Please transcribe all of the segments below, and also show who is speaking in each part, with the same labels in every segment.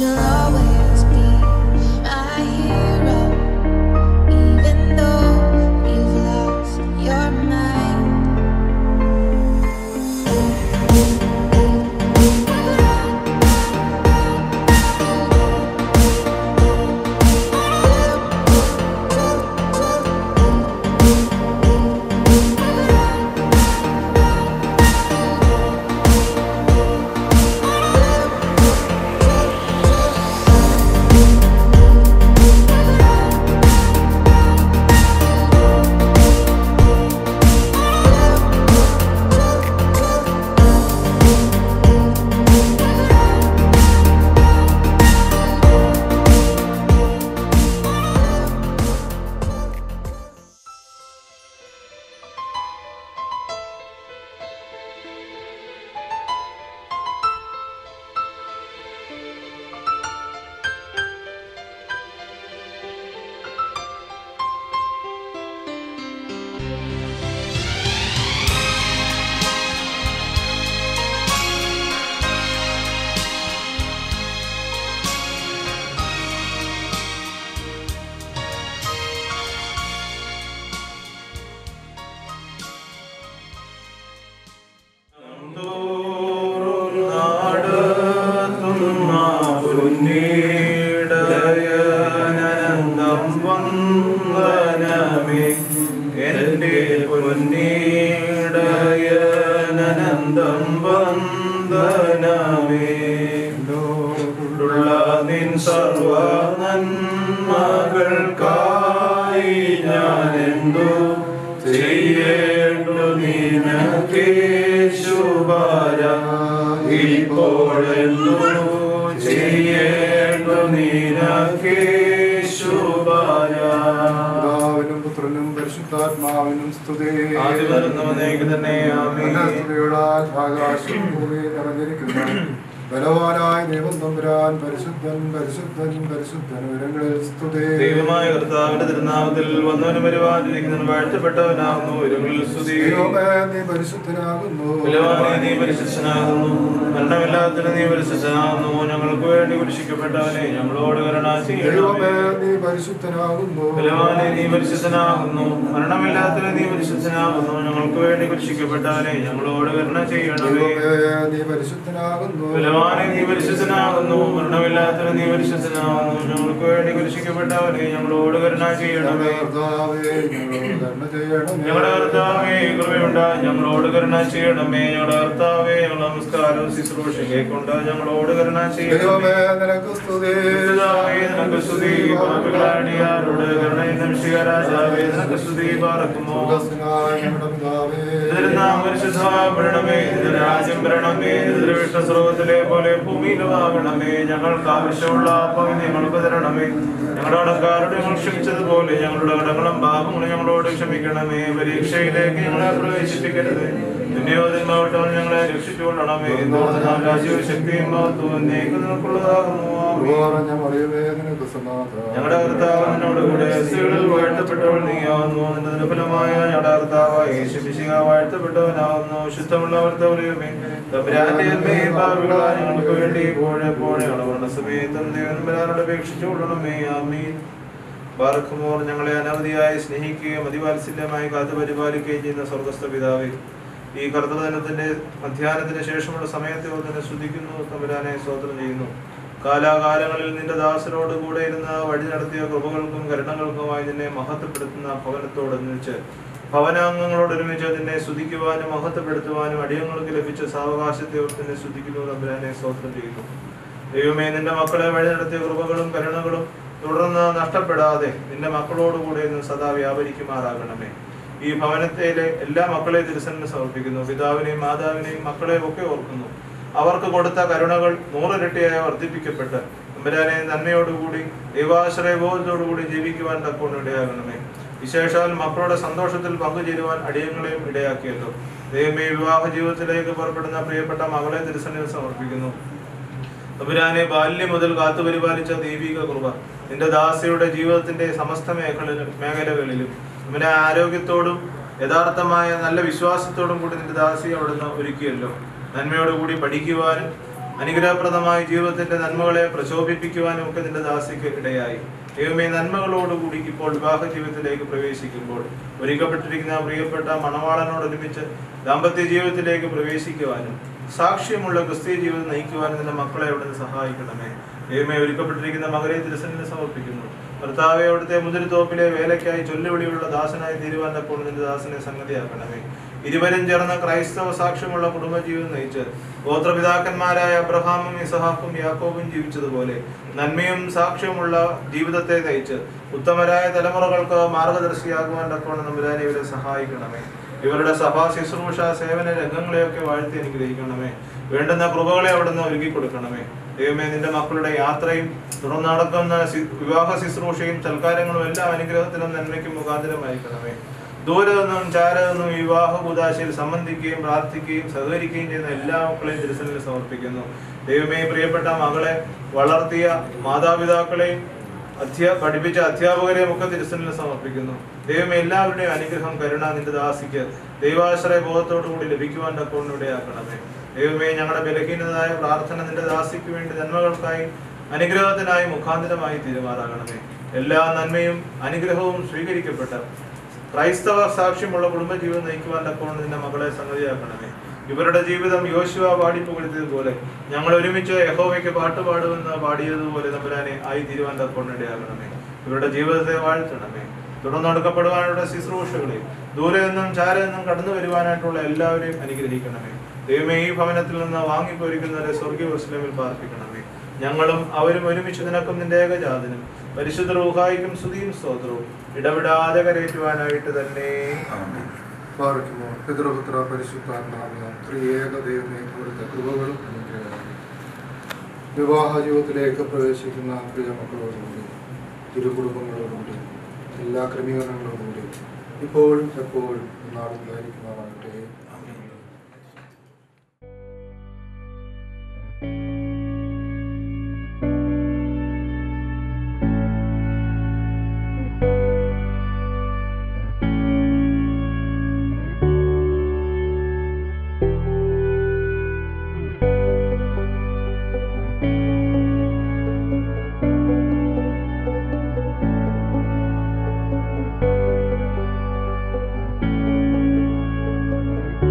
Speaker 1: You'll always be my hero, even though you've lost your mind.
Speaker 2: സർവ നന്മകൾക്കായി ഞാൻ എന്തോ ചെയ്യേണ്ടു നിനക്കേശുപാര ഇപ്പോഴെന്തോ ചെയ്യേണ്ടു നിനക്കേശുപാര
Speaker 3: പിതാവിനും പുത്രനും പരിശുദ്ധാത്മാവിനും സ്തുതി
Speaker 2: ആദ്യം വരുന്നവനേക്ക് തന്നെ ആമേൻ
Speaker 3: സ്തുതികളാൽ ആകാശം ഭൂമി നിറഞ്ഞിരിക്കുന്നു ബലവാനായ ദൈവം തമ്പുരാൻ പരിശുദ്ധൻ പരിശുദ്ധൻ പരിശുദ്ധൻ ഉയരങ്ങളിൽ സ്തുതി
Speaker 2: ദൈവമായ കർത്താവിന്റെ തിരുനാമത്തിൽ വന്നവനും വരുവാനിരിക്കുന്നവൻ വാഴ്ത്തപ്പെട്ടവനാകുന്നു ഒരുങ്ങളിൽ സ്തുതി
Speaker 3: ദൈവമേ നീ പരിശുദ്ധനാകുന്നു
Speaker 2: ബലവാനെ നീ പരിശുദ്ധനാകുന്നു മരണമില്ലാത്തതിന് നീ പരിശുദ്ധനാകുന്നു ഞങ്ങൾക്ക് വേണ്ടി കുരിശിക്കപ്പെട്ടവനെ ഞങ്ങളോട് കരുണ
Speaker 3: ദൈവമേ
Speaker 2: ചെയ്യണമേ
Speaker 3: നീ പരിശുദ്ധനാകുന്നു
Speaker 2: ബലവാനെ നീ പരിശുദ്ധനാകുന്നു മരണമില്ലാത്തതിന് നീ പരിശുദ്ധനാകുന്നു ഞങ്ങൾക്ക് വേണ്ടി കുരിശിക്കപ്പെട്ടവനെ ഞങ്ങളോട് കരുണ ചെയ്യണമേ
Speaker 3: ദൈവമേ നീ പരിശുദ്ധനാകുന്നു
Speaker 2: ബലവാനെ നീ പരിശുദ്ധനാകുന്നു മരണമില്ലാത്തതിന് നീ പരിശുദ്ധനാകുന്നു ഞങ്ങൾക്ക് വേണ്ടി കുരിശിക്കപ്പെട്ടവനെ ഞങ്ങളോട് കരുണ ചെയ്യണമേ
Speaker 3: കർത്താവേ ഞങ്ങളോട് കരുണ ചെയ്യണമേ
Speaker 2: ഞങ്ങളുടെ കർത്താവേ കൃപയുണ്ട ഞങ്ങളോട് കരുണ ചെയ്യണമേ ഞങ്ങളുടെ കർത്താവേ ഞങ്ങളുടെ നമസ്കാരവും ശുശ്രൂഷയെ കൊണ്ട് ഞങ്ങളോട് കരുണ ചെയ്യണമേ
Speaker 3: ദൈവമേ നിനക്ക് സ്തുതി
Speaker 2: പിതാവേ, നിനക്ക് സ്തുതി പാപികളാടിയാരോട് കരുണയും നംശിക രാജാവേ നിനക്ക് സ്തുതി പാർക്കുമോ
Speaker 3: സ്വർഗ്ഗസ്ഥനായ ഞങ്ങളുടെ പിതാവേ
Speaker 2: ഇതിരുന്നാം പരിശുദ്ധമാകണമേ ഇതിൽ രാജ്യം വരണമേ ഇതിൽ വിഷ്ണു സ്രോതത്തിലെ പോലെ ഭൂമിയിലുമാകണമേ ഞങ്ങൾക്ക് ആവശ്യമുള്ള അപ്പം ഞങ്ങൾക്ക് തരണമേ ഞങ്ങളുടെ കടക്കാരോട് ഞങ്ങൾ ക്ഷമിച്ചതുപോലെ ഞങ്ങളുടെ കടങ്ങളും പാപങ്ങളും ഞങ്ങളോട് ക്ഷമിക്കണമേ പരീക്ഷയിലേക്ക് ഞങ്ങളെ പ്രവേശിപ്പിക്കരുത് നിന്നെയോതിന്മാവട്ടം ഞങ്ങളെ രക്ഷിച്ചുകൊള്ളണമേ എന്തുകൊണ്ടെന്നാൽ രാജ്യവും ശക്തിയും മഹത്വവും എന്നേക്കും നിനക്കുള്ളതാകുന്നു ആമേൻ.
Speaker 3: കുറഞ്ഞ മറിയമേ നിനക്ക് സമാധാനം
Speaker 2: ഞങ്ങളുടെ കർത്താവിനോട് കൂടെ സ്ത്രീകളിൽ വാഴ്ത്തപ്പെട്ടവൾ നീയാവുന്നു നിന്റെ നിരഫലമായ ഞങ്ങളുടെ കർത്താവ് യേശുപിശിക വാഴ്ത്തപ്പെട്ടവനാവുന്നു ശുദ്ധമുള്ളവർ തൗര്യമേ തമ്പുരാന്റെ അമ്മേ പാപികളായ ഞങ്ങൾക്ക് വേണ്ടി ഇപ്പോഴെപ്പോഴെ വളർന്ന സമയത്തും ദേവൻപരാനോട് അപേക്ഷിച്ചുകൊള്ളണമേ ആമീൻ ബാർക്കുമോർ ഞങ്ങളെ അനവധിയായി സ്നേഹിക്കുകയും അതിവാത്സല്യമായി കാത്തു പരിപാലിക്കുകയും ചെയ്യുന്ന സ്വർഗസ്ഥ പിതാവേ ഈ കർത്തൃദിനത്തിന്റെ മധ്യാഹ്നത്തിന് ശേഷമുള്ള സമയത്തെ തന്നെ ശ്രദ്ധിക്കുന്നു തമ്പുരാനെ സ്തോത്രം ചെയ്യുന്നു കാലാകാലങ്ങളിൽ നിന്റെ ദാസനോട് കൂടെ ഇരുന്ന് വഴി നടത്തിയ കൃപകൾക്കും കരുണകൾക്കുമായി നിന്നെ മഹത്വപ്പെടുത്തുന്ന ഭവനത്തോടൊന്നിച്ച് ഭവനാംഗങ്ങളോട് ഒരുമിച്ച് നിന്നെ സ്തുതിക്കുവാനും മഹത്വപ്പെടുത്തുവാനും അടിയങ്ങൾക്ക് ലഭിച്ച സാവകാശത്തെ ഓർത്ത് നിന്നെ സ്തുതിക്കുന്നു തമ്പുരാനെ സ്തോത്രം ചെയ്യുന്നു ദൈവമേ നിന്റെ മക്കളെ വഴി നടത്തിയ കൃപകളും കരുണകളും തുടർന്ന് നഷ്ടപ്പെടാതെ നിന്റെ മക്കളോടുകൂടെ ഇന്ന് സദാ വ്യാപരിക്കുമാറാകണമേ ഈ ഭവനത്തിലെ എല്ലാ മക്കളെ തിരുസന്നിന് സമർപ്പിക്കുന്നു പിതാവിനെയും മാതാവിനെയും മക്കളെയും ഒക്കെ ഓർക്കുന്നു അവർക്ക് കൊടുത്ത കരുണകൾ നൂറിരട്ടിയായി വർദ്ധിപ്പിക്കപ്പെട്ട് അമ്പരാനെ നന്മയോടുകൂടി ദൈവാശ്രയബോധത്തോടുകൂടി ജീവിക്കുവാൻ തക്കോണം ഇടയാകണമേ വിശേഷാൽ മക്കളുടെ സന്തോഷത്തിൽ പങ്കുചേരുവാൻ അടിയങ്ങളെയും ഇടയാക്കിയല്ലോ ദൈവമേ വിവാഹ ജീവിതത്തിലേക്ക് പുറപ്പെടുന്ന പ്രിയപ്പെട്ട മകളെ തിരുസന്നിൽ സമർപ്പിക്കുന്നു തമ്പുരാനെ ബാല്യം മുതൽ കാത്തുപരിപാലിച്ച ദൈവിക കൃപ നിന്റെ ദാസയുടെ ജീവിതത്തിന്റെ സമസ്ത മേഖലകളിലും മേഖലകളിലും അവനെ ആരോഗ്യത്തോടും യഥാർത്ഥമായ നല്ല വിശ്വാസത്തോടും കൂടി നിന്റെ ദാസിയെ അവിടുന്ന് ഒരുക്കിയല്ലോ നന്മയോടുകൂടി പഠിക്കുവാനും അനുഗ്രഹപ്രദമായ ജീവിതത്തിന്റെ നന്മകളെ പ്രചോദിപ്പിക്കുവാനും ഒക്കെ നിന്റെ ദാസിക്ക് ഇടയായി ദൈവമേ നന്മകളോടുകൂടി ഇപ്പോൾ വിവാഹ ജീവിതത്തിലേക്ക് പ്രവേശിക്കുമ്പോൾ ഒരുക്കപ്പെട്ടിരിക്കുന്ന പ്രിയപ്പെട്ട മണവാളനോടൊരുമിച്ച് ദാമ്പത്യ ജീവിതത്തിലേക്ക് പ്രവേശിക്കുവാനും സാക്ഷ്യമുള്ള ക്രിസ്തീയ ജീവിതം നയിക്കുവാനും നിന്റെ മക്കളെ അവിടുന്ന് സഹായിക്കണമേ ദൈവമേ ഒരുക്കപ്പെട്ടിരിക്കുന്ന മകരെ തിരുസന്നിന് സമർപ്പിക്കുന്നു ഭർത്താവെ അവിടുത്തെ മുതിരുതോപ്പിലെ വേലയ്ക്കായി ചൊല്ലുവിളിയുള്ള ദാസനായി തീരുവാനപ്പോൾ നിന്റെ ദാസനെ സംഗതിയാക്കണമേ ഇരുവരും ചേർന്ന ക്രൈസ്തവ സാക്ഷ്യമുള്ള കുടുംബജീവിതം നയിച്ച് ഗോത്രപിതാക്കന്മാരായ അബ്രഹാമും ഇസഹാക്കും യാക്കോബും ജീവിച്ചതുപോലെ നന്മയും സാക്ഷ്യമുള്ള ജീവിതത്തെ നയിച്ച് ഉത്തമരായ തലമുറകൾക്ക് മാർഗദർശിയാകുവാൻ തക്കോണം നമ്പുരാനെ ഇവരെ സഹായിക്കണമേ ഇവരുടെ സഭാ ശുശ്രൂഷ സേവന രംഗങ്ങളെയൊക്കെ വാഴ്ത്തി അനുഗ്രഹിക്കണമേ വേണ്ടുന്ന കൃപകളെ അവിടുന്ന് ഒരുക്കി കൊടുക്കണമേ ദൈവമേ നിന്റെ മക്കളുടെ യാത്രയും തുടർന്ന് നടക്കുന്ന ശി- വിവാഹ ശുശ്രൂഷയും സൽക്കാരങ്ങളും എല്ലാം അനുഗ്രഹത്തിനും നന്മയ്ക്കും മുഖാന്തരമായിരിക്കണമേ ദൂരെ നിന്നും ചാരെ നിന്നും വിവാഹ കുദാശയിൽ സംബന്ധിക്കുകയും പ്രാർത്ഥിക്കുകയും സഹകരിക്കുകയും ചെയ്യുന്ന എല്ലാ മക്കളെയും തിരുസനിൽ സമർപ്പിക്കുന്നു ദൈവമേ പ്രിയപ്പെട്ട മകളെ വളർത്തിയ മാതാപിതാക്കളെയും അധ്യാ പഠിപ്പിച്ച അധ്യാപകരെയും ഒക്കെ തിരുസനിൽ സമർപ്പിക്കുന്നു ദൈവമേ എല്ലാവരുടെയും അനുഗ്രഹം കരുണ നിന്റെ ദാസിക്ക് ദൈവാശ്രയ ബോധത്തോടു കൂടി ലഭിക്കുവാൻ തക്കോണം ഇടയാക്കണമേ ദൈവമേ ഞങ്ങളുടെ ബലഹീനതായ പ്രാർത്ഥന നിന്റെ ദാസിക്ക് വേണ്ടി നന്മകൾക്കായി അനുഗ്രഹത്തിനായി മുഖാന്തരമായി തീരുമാറാകണമേ എല്ലാ നന്മയും അനുഗ്രഹവും സ്വീകരിക്കപ്പെട്ട ക്രൈസ്തവ സാക്ഷ്യമുള്ള കുടുംബജീവിതം നയിക്കുവാൻ തക്കോണം നിന്റെ മകളെ സംഗതിയാക്കണമേ ഇവരുടെ ജീവിതം യോശുവ പാടിപ്പുകഴ്ത്തിയതുപോലെ ഞങ്ങൾ ഒരുമിച്ച് യഹോവയ്ക്ക് പാട്ട് പാടുമെന്ന് പാടിയതുപോലെ നമ്പരാനെ ആയി തീരുവാൻ തക്കോണം ഇടയാകണമേ ഇവരുടെ ജീവിതത്തെ വാഴ്ത്തണമേ തുടർന്നെടുക്കപ്പെടുവാനുള്ള ശുശ്രൂഷകളെ ദൂരെ നിന്നും ചാരെ നിന്നും കടന്നു വരുവാനായിട്ടുള്ള എല്ലാവരെയും അനുഗ്രഹിക്കണമേ ദൈവമേ ഈ ഭവനത്തിൽ നിന്ന് വാങ്ങിപ്പോരിക്കുന്നവരെ സ്വർഗീയ മുസ്ലിമിൽ പാർപ്പിക്കണമേ ഞങ്ങളും അവരും ഒരുമിച്ച് നിനക്കും നിന്റെ ഏകജാതനും പരിശുദ്ധ റൂഹായിക്കും സ്തുതിയും സ്തോത്രവും ഇടപെടാതെ കരയറ്റുവാനായിട്ട് തന്നെ
Speaker 3: പാർക്കുമോ പിതൃപുത്ര പരിശുദ്ധാത്മാവിന ത്രിയേക ദൈവമേ അവിടുത്തെ കൃപകളും അനുഗ്രഹങ്ങളും വിവാഹ ജീവിതത്തിലേക്ക് പ്രവേശിക്കുന്ന പ്രിയ മക്കളോടുകൂടി ഇരു കുടുംബങ്ങളോടുകൂടി എല്ലാ ക്രമീകരണങ്ങളോടുകൂടി ഇപ്പോഴും എപ്പോഴും നാളും ഉണ്ടായിരിക്കുന്നതാകട്ടെ
Speaker 1: Thank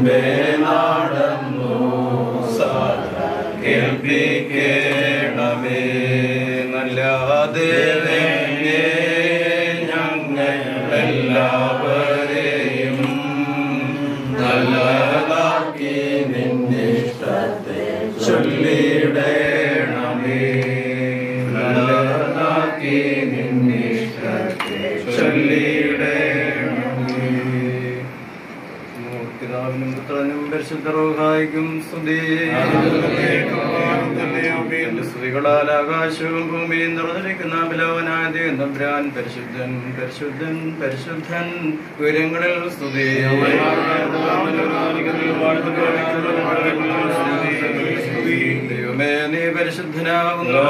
Speaker 4: മുൻപേ നടന്നു കേൾപ്പിക്കേണമേ നല്ല ദേവനെ ഞങ്ങളെല്ലാവരെയും നല്ലതാക്കി നിന്നിഷ്ടത്തെ ചൊല്ലിടേണമേ നല്ലതാക്കി നിന്നിഷ്ടത്തെ ചൊല്ലിടേണമേ പിതാവിനും പുത്രനും പരിശുദ്ധറോഹായിക്കും സ്തുതി എന്റെ സ്തുതികളാൽ ആകാശവും ഭൂമിയും നിറഞ്ഞിരിക്കുന്ന ബലവനായ ദൈവം തമ്പുരാൻ പരിശുദ്ധൻ പരിശുദ്ധൻ പരിശുദ്ധൻ ഉയരങ്ങളിൽ സ്തുതി ദൈവമേ നീ പരിശുദ്ധനാകുന്നു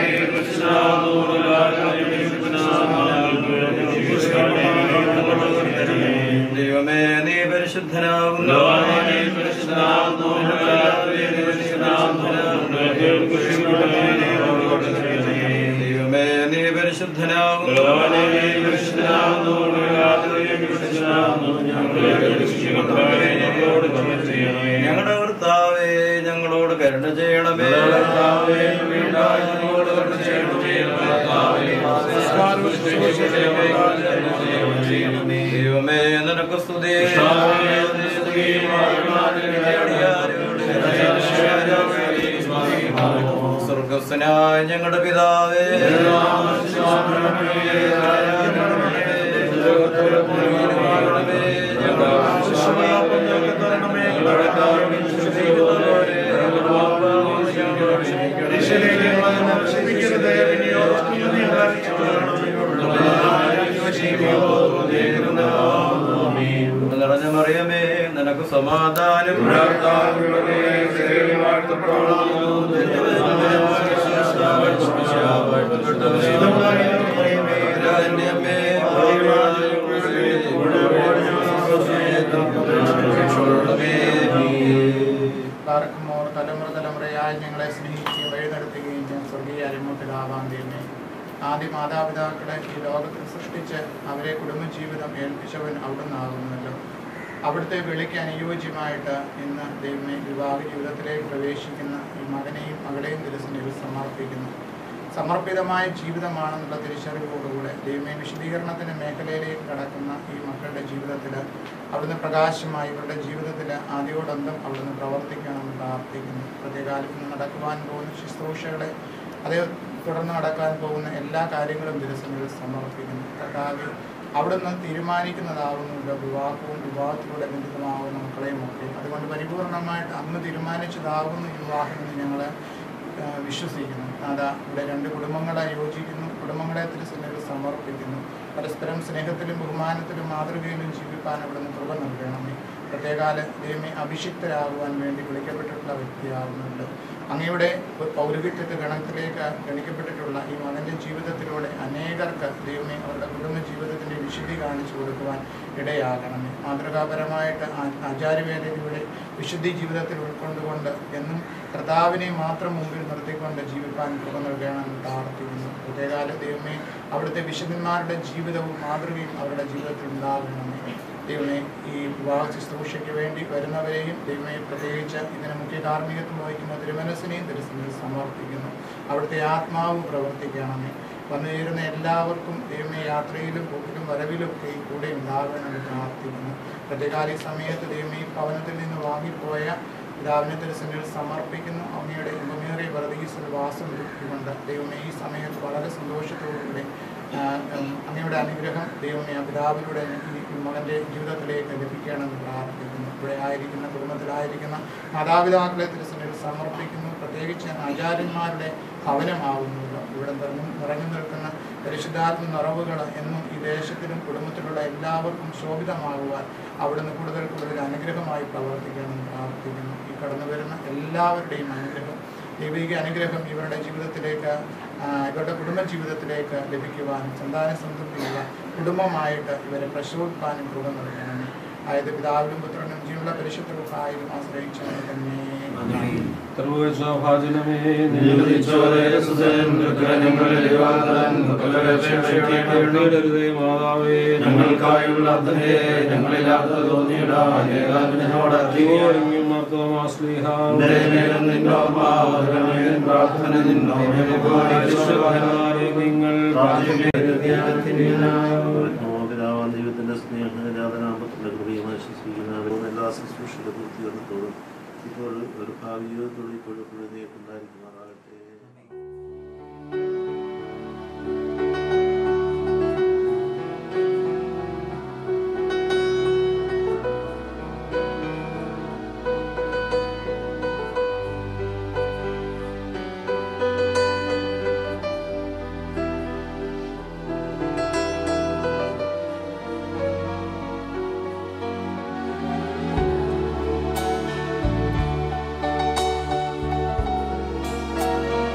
Speaker 4: ദൈവമേ നീ പരിശുദ്ധനാകുന്നു ദൈവമേ നീ പരിശുദ്ധനാകുന്നു ഞങ്ങളുടെ കർത്താവേ ഞങ്ങളോട് കരുണ ചെയ്യണമേ ദൈവമേ നിനക്ക് സ്തുതി സ്വർഗസ്വനായ ഞങ്ങളുടെ പിതാവേ നിറഞ്ഞ മറിയമേ നിനക്ക് സമാധാനം
Speaker 5: പാർക്കുമോർ തലമുറ തലമുറയായി ഞങ്ങളെ സ്നേഹിക്കുകയും വഴി നടത്തുകയും ചെയ്യും സ്വർഗീയ അരിമുട്ടിലാവാൻ ദൈവമേ ആദ്യ മാതാപിതാക്കളെ ഈ ലോകത്തിൽ സൃഷ്ടിച്ച് അവരെ കുടുംബജീവിതം ഏൽപ്പിച്ചവൻ അവിടുന്ന് ആകുന്നല്ലോ അവിടുത്തെ വിളിക്ക് അനുയോജ്യമായിട്ട് ഇന്ന് ദൈവമേ വിവാഹ ജീവിതത്തിലേക്ക് പ്രവേശിക്കുന്ന ഈ മകനെയും മകളെയും ദിവസങ്ങളിൽ സമർപ്പിക്കുന്നു സമർപ്പിതമായ ജീവിതമാണെന്നുള്ള തിരിച്ചറിവോടുകൂടെ ദൈവമേ വിശദീകരണത്തിന്റെ മേഖലയിലേക്ക് കടക്കുന്ന ഈ മക്കളുടെ ജീവിതത്തിൽ അവിടുന്ന് പ്രകാശമായി ഇവരുടെ ജീവിതത്തിൽ ആദ്യോടന്തം അവിടുന്ന് പ്രവർത്തിക്കണമെന്ന് പ്രാർത്ഥിക്കുന്നു പ്രത്യേകാലത്ത് നടക്കുവാൻ പോകുന്ന ശുശ്രൂഷകളെ അതേ തുടർന്ന് നടക്കാൻ പോകുന്ന എല്ലാ കാര്യങ്ങളും ദിവസങ്ങളിൽ സമർപ്പിക്കുന്നു കർത്താവ് അവിടുന്ന് തീരുമാനിക്കുന്നതാകുന്നുണ്ട് വിവാഹവും വിവാഹത്തിലൂടെ ബന്ധിതമാകുന്ന മക്കളെയും ഒക്കെ അതുകൊണ്ട് പരിപൂർണമായിട്ട് അന്ന് തീരുമാനിച്ചതാകുന്നു ഈ വിവാഹം എന്ന് ഞങ്ങൾ വിശ്വസിക്കുന്നു അതാ ഇവിടെ രണ്ട് കുടുംബങ്ങളെ യോജിക്കുന്നു കുടുംബങ്ങളെ തിരുസന്നിധിയിൽ സമർപ്പിക്കുന്നു പരസ്പരം സ്നേഹത്തിലും ബഹുമാനത്തിലും മാതൃകയിലും ജീവിക്കാൻ അവിടുന്ന് കൃപ നൽകണമേ പ്രത്യേകാല ദൈവമേ അഭിഷിക്തരാകുവാൻ വേണ്ടി വിളിക്കപ്പെട്ടിട്ടുള്ള വ്യക്തിയാകുന്നുണ്ട് അങ്ങയുടെ പൗരവിത്വത്തെ ഗണത്തിലേക്ക് ഗണിക്കപ്പെട്ടിട്ടുള്ള ഈ മകൻ്റെ ജീവിതത്തിലൂടെ അനേകർക്ക് ദൈവമേ അവരുടെ കുടുംബ ജീവിതത്തിൻ്റെ വിശുദ്ധി കാണിച്ചു കൊടുക്കുവാൻ ഇടയാകണമേ മാതൃകാപരമായിട്ട് ആ- ആചാര്യവേദനയുടെ വിശുദ്ധി ജീവിതത്തിൽ ഉൾക്കൊണ്ടുകൊണ്ട് എന്നും കർത്താവിനെ മാത്രം മുമ്പിൽ നിർത്തിക്കൊണ്ട് ജീവിക്കാൻ കൃപ നൽകണമെന്ന് പ്രാർത്ഥിക്കുന്നു പ്രത്യേകാല ദൈവമേ അവിടുത്തെ വിശുദ്ധന്മാരുടെ ജീവിതവും മാതൃകയും അവരുടെ ജീവിതത്തിൽ ഉണ്ടാകണമേ ദൈവമേ ഈ വിവാഹ ശുശ്രൂഷയ്ക്ക് വേണ്ടി വരുന്നവരെയും ദൈവമേ പ്രത്യേകിച്ച് ഇതിന് മുഖ്യ കാർമ്മികത്വം വഹിക്കുന്ന തിരുമനസ്സിനെയും തിരുസന്നിധിയിൽ സമർപ്പിക്കുന്നു അവിടുത്തെ ആത്മാവ് പ്രവർത്തിക്കണമേ വന്നു ചേരുന്ന എല്ലാവർക്കും ദൈവമേ യാത്രയിലും പോക്കിലും വരവിലും ഒക്കെ ഈ കൂടെ ഉണ്ടാകണമെന്ന് പ്രാർത്ഥിക്കുന്നു പ്രത്യേകാല ഈ സമയത്ത് ദൈവമേ ഈ ഭവനത്തിൽ നിന്ന് വാങ്ങിപ്പോയ പിതാവിനെ തിരുസന്നിധിയിൽ സമർപ്പിക്കുന്നു അങ്ങയുടെ ഭൂമിയേറിയ വർദ്ധീസിൽ വാസം ലഭിക്കുന്നുണ്ട് ദൈവമേ ഈ സമയത്ത് വളരെ സന്തോഷത്തോടുകൂടി ആ, ഉം, അങ്ങയുടെ അനുഗ്രഹം ദൈവമേ ആ പിതാവിലൂടെ ഈ മകൻ്റെ ജീവിതത്തിലേക്ക് ലഭിക്കണമെന്ന് പ്രാർത്ഥിക്കുന്നു ഇവിടെ ആയിരിക്കുന്ന കുടുംബത്തിലായിരിക്കുന്ന മാതാപിതാക്കളെ തിരുസന്നിധിയിൽ സമർപ്പിക്കുന്നു പ്രത്യേകിച്ച് ആചാര്യന്മാരുടെ ഭവനമാകുന്നുള്ളൂ ഇവിടെ നിറഞ്ഞു നിറഞ്ഞു നിൽക്കുന്ന പരിശുദ്ധാത്മ നിറവുകൾ എന്നും ഈ ദേശത്തിലും കുടുംബത്തിലുള്ള എല്ലാവർക്കും ശോഭിതമാകുവാൻ അവിടുന്ന് കൂടുതൽ കൂടുതൽ അനുഗ്രഹമായി പ്രവർത്തിക്കണമെന്ന് പ്രാർത്ഥിക്കുന്നു ഈ കടന്നു വരുന്ന എല്ലാവരുടെയും അനുഗ്രഹം ദൈവിക അനുഗ്രഹം ഇവരുടെ ജീവിതത്തിലേക്ക് ആ, ഇവരുടെ കുടുംബ ജീവിതത്തിലേക്ക് ലഭിക്കുവാനും സന്താന സംതൃപ്തിയുള്ള കുടുംബമായിട്ട് ഇവരെ പ്രശോഭിപ്പാനും കൃപ നൽകണമേ ആയത് പിതാവിലും പുത്രനും ജീവനുള്ള പരിശുദ്ധ ആയാലും ആശ്രയിച്ചു തന്നെ
Speaker 6: സർവഭാജനമേ ഞങ്ങളുടെ മാതാവേ
Speaker 4: ഞങ്ങൾക്കായുള്ള അർത്ഥനയെ ഞങ്ങളില്ലാത്ത തോന്നിയിടാൻ ഏകാഗ്രനോട്
Speaker 6: ഞങ്ങളോടെങ്കിലും മാർത്തോമാശ്ലീഹ
Speaker 4: പ്രാർത്ഥന
Speaker 6: നിങ്ങൾ
Speaker 7: പിതാവാൻ ദൈവത്തിന്റെ സ്നേഹനാഥനാമത്തിലുള്ള കൃപയും ആശ്വസിക്കുന്ന എല്ലാ ശുശ്രൂഷയുടെ പൂർത്തീകരണത്തോടും ഇപ്പോൾ ഒരു ഭാവി ജീവിതത്തോടും ഇപ്പോഴും ഉണ്ടായിരിക്കുമാറാകട്ടെ
Speaker 1: Thank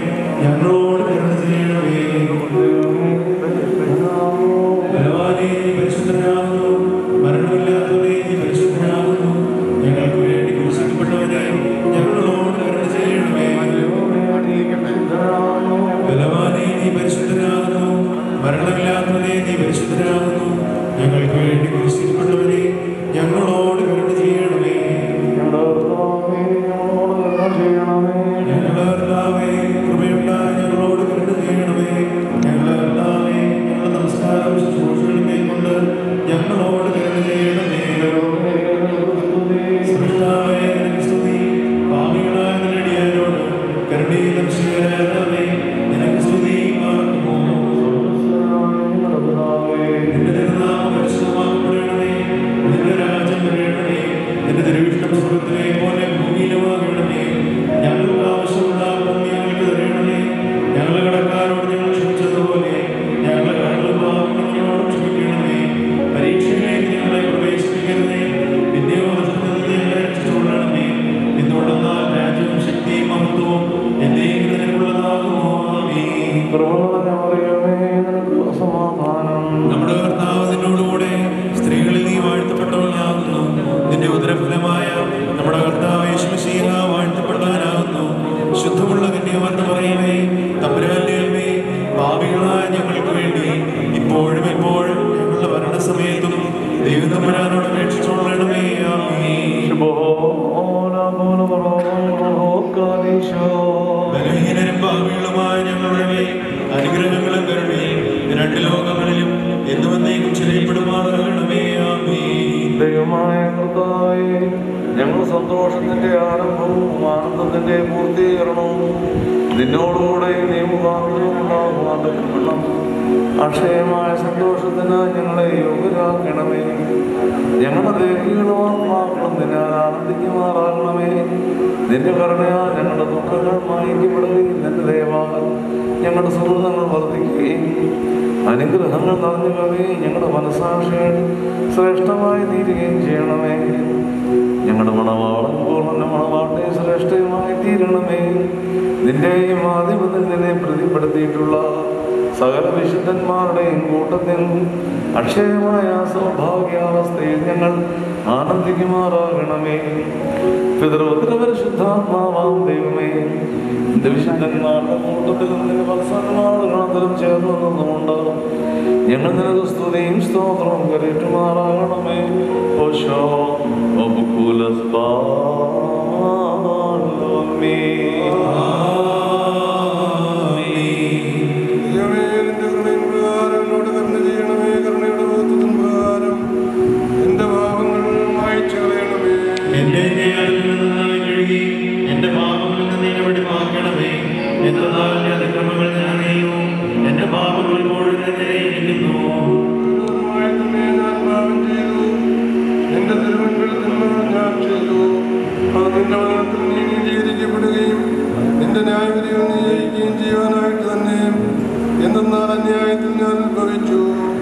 Speaker 8: ഞങ്ങളോട് കരുണ ചെയ്യണമേ ബലവാനേ നീ പരിശുദ്ധനാകുന്നു മരണമില്ലാത്തവനെ നീ പരിശുദ്ധനാകുന്നു ഞങ്ങൾക്ക് വേണ്ടി ക്രൂശിക്കപ്പെട്ടവനെ ഞങ്ങളോട് കരുണ ചെയ്യണമേ ബലവാനേ നീ പരിശുദ്ധനാകുന്നു മരണമില്ലാത്തവനെ നീ പരിശുദ്ധനാകുന്നു ഞങ്ങൾക്ക് വേണ്ടി ക്രൂശിക്കപ്പെട്ടവനെ ഞങ്ങളോട് കരുണ ചെയ്യണമേ ഞങ്ങളുടെ കർത്താവേ, കൃപയുണ്ടായി ഞങ്ങളോട് കരുണ ചെയ്യണമേ ഞങ്ങളുടെ കർത്താവേ, ഞങ്ങളുടെ നമസ്കാരം ശുശ്രൂഷകളും കൈക്കൊണ്ട് ഞങ്ങളോട് കരുണ ചെയ്യണമേ സൃഷ്ടാവേ, നിനക്ക് സ്തുതി. പാപികളായ നിന്റെ അടിയാരോട് കരുണയും ശീലരാകണമേ. നിനക്ക് സ്തുതി പാർക്കുമോ. നിന്റെ തിരുനാമം പരിശുദ്ധമാക്കപ്പെടണമേ. നിന്റെ രാജ്യം വരണമേ. നിന്റെ തിരുവിഷ്ടം സ്വർഗ്ഗത്തിലെ പോലെ ഭൂമിയിലുമാകണമേ. ഞങ്ങൾക്ക് ആവശ്യമുള്ള അപ്പം നീ ഞങ്ങൾക്ക് തരണമേ. ഞങ്ങളുടെ കടക്കാരോട് ഞങ്ങൾ ക്ഷമിച്ചതുപോലെ ഞങ്ങളുടെ കടങ്ങളും പാപങ്ങളും ഞങ്ങളോട് ക്ഷമിക്കണമേ. പരീക്ഷയിലേക്ക് ഞങ്ങളെ പ്രവേശിപ്പിക്കരുതേ. നിന്നെയോ ദുഷ്ടതയിൽ നിന്ന് ഞങ്ങളെ രക്ഷിച്ചുകൊള്ളണമേ. എന്തുകൊണ്ടെന്നാൽ രാജ്യവും ശക്തിയും മഹത്വവും എന്നേക്കും നിനക്കുള്ളതാകുമോ. ആമേൻ. നമ്മുടെ കർത്താവ് നിന്നോടുകൂടെ സ്ത്രീകളിൽ നീ വാഴ്ത്തപ്പെട്ടവനാകുന്നു നിന്റെ ഉദരഫലമായ നമ്മുടെ കർത്താവ് യേശുമശീഹ വാഴ്ത്തപ്പെട്ടവനാകുന്നു ശുദ്ധമുള്ള കന്യാവർന്ന് പറയുമേ തമ്പുരാന്റെ അമ്മേ പാപികളായ ഞങ്ങൾക്ക് വേണ്ടി ഇപ്പോഴും എപ്പോഴും ഞങ്ങളുടെ മരണസമയത്തും ദൈവം തമ്പുരാനോട് അപേക്ഷിച്ചോളണമേ ആമേൻ ബലഹീനരും പാപികളുമായ ഞങ്ങളുടെ മേൽ അനുഗ്രഹങ്ങളും കരുണയും രണ്ട് ലോകങ്ങളിലും എന്നുവന്നേക്കും ചിലയപ്പെടുമാറാകണമേ ആമേൻ
Speaker 9: ദൈവമായ കർത്താവേ ഞങ്ങൾ സന്തോഷത്തിന്റെ ആരംഭവും ആനന്ദത്തിന്റെ പൂർത്തീകരണവും നിന്നോടുകൂടെ നിയമുണ്ടാകുവാൻ അക്ഷയമായ സന്തോഷത്തിന് ഞങ്ങളെ യോഗ്യരാക്കണമേ ഞങ്ങളുടെ ദേഹികളും ആത്മാക്കളും നിന്നെ ആനന്ദിക്കുമാറാകണമേ നിന്റെ കരുണയാ ഞങ്ങളുടെ ദുഃഖങ്ങൾ മായിക്കപ്പെടുകയും നിന്റെ ദയവാൽ ഞങ്ങളുടെ സുഹൃതങ്ങൾ വർദ്ധിക്കുകയും അനുഗ്രഹങ്ങൾ നിറഞ്ഞുകവേ ഞങ്ങളുടെ മനസാക്ഷികൾ ശ്രേഷ്ഠമായി തീരുകയും ചെയ്യണമേ ഞങ്ങളുടെ മണവാളൻ പൂർണ്ണ മണവാട്ടെ ശ്രേഷ്ഠയുമായി തീരണമേ നിന്റെയും ആധിപത്യത്തിൽ നിന്നെ പ്രതിപ്പെടുത്തിയിട്ടുള്ള സകല വിശുദ്ധന്മാരുടെയും കൂട്ടത്തിൽ അക്ഷയമായ സൗഭാഗ്യാവസ്ഥയിൽ ഞങ്ങൾ ആനന്ദിക്കുമാറാകണമേ പിതൃപുത്രപരിശുദ്ധാത്മാവാം ദൈവമേ എന്റെ വിശുദ്ധന്മാരുടെ കൂട്ടത്തിൽ നിന്റെ വത്സരമാളുകളന്തരം ചേർന്ന് നിന്നുകൊണ്ട് ഞങ്ങൾ നിനക്ക് സ്തുതിയും സ്തോത്രവും കരയിട്ടുമാറാകണമേ ഓശോ
Speaker 3: ദൈവമേ, നിന്റെ കരുണയിൻ പ്രകാരം എന്നോട് കരുണ ചെയ്യണമേ. കരുണയുടെ ബോധത്തിൻ പ്രകാരം എന്റെ പാപങ്ങൾ മായ്ച്ചു കളയണമേ.
Speaker 8: എന്റെ ന്യായത്തിൽ നിന്ന് ഞാൻ കഴുകി എന്റെ പാപങ്ങളിൽ നിന്ന് എന്നെ വെടിപ്പാക്കണമേ എന്നാൽ എന്റെ അതിക്രമങ്ങൾ ഞാൻ അറിയുന്നു എന്റെ പാപങ്ങൾ ഇപ്പോഴും എന്നെ ഇരിക്കുന്നു
Speaker 3: പൂർണ്ണമായ തന്നെ ഞാൻ പാപം ചെയ്തു. നിന്റെ തിരുമുൻപിൽ തിന്മ ഞാൻ ചെയ്തു. അത് നിന്റെ വചനത്തിൽ നീ നീതീകരിക്കപ്പെടുകയും നിന്റെ ന്യായവിധികൾ നീ ജയിക്കുകയും ചെയ്യുവാനായിട്ട് തന്നെ എന്തെന്നാൽ അന്യായത്തിൽ ഞാൻ ഉത്ഭവിച്ചു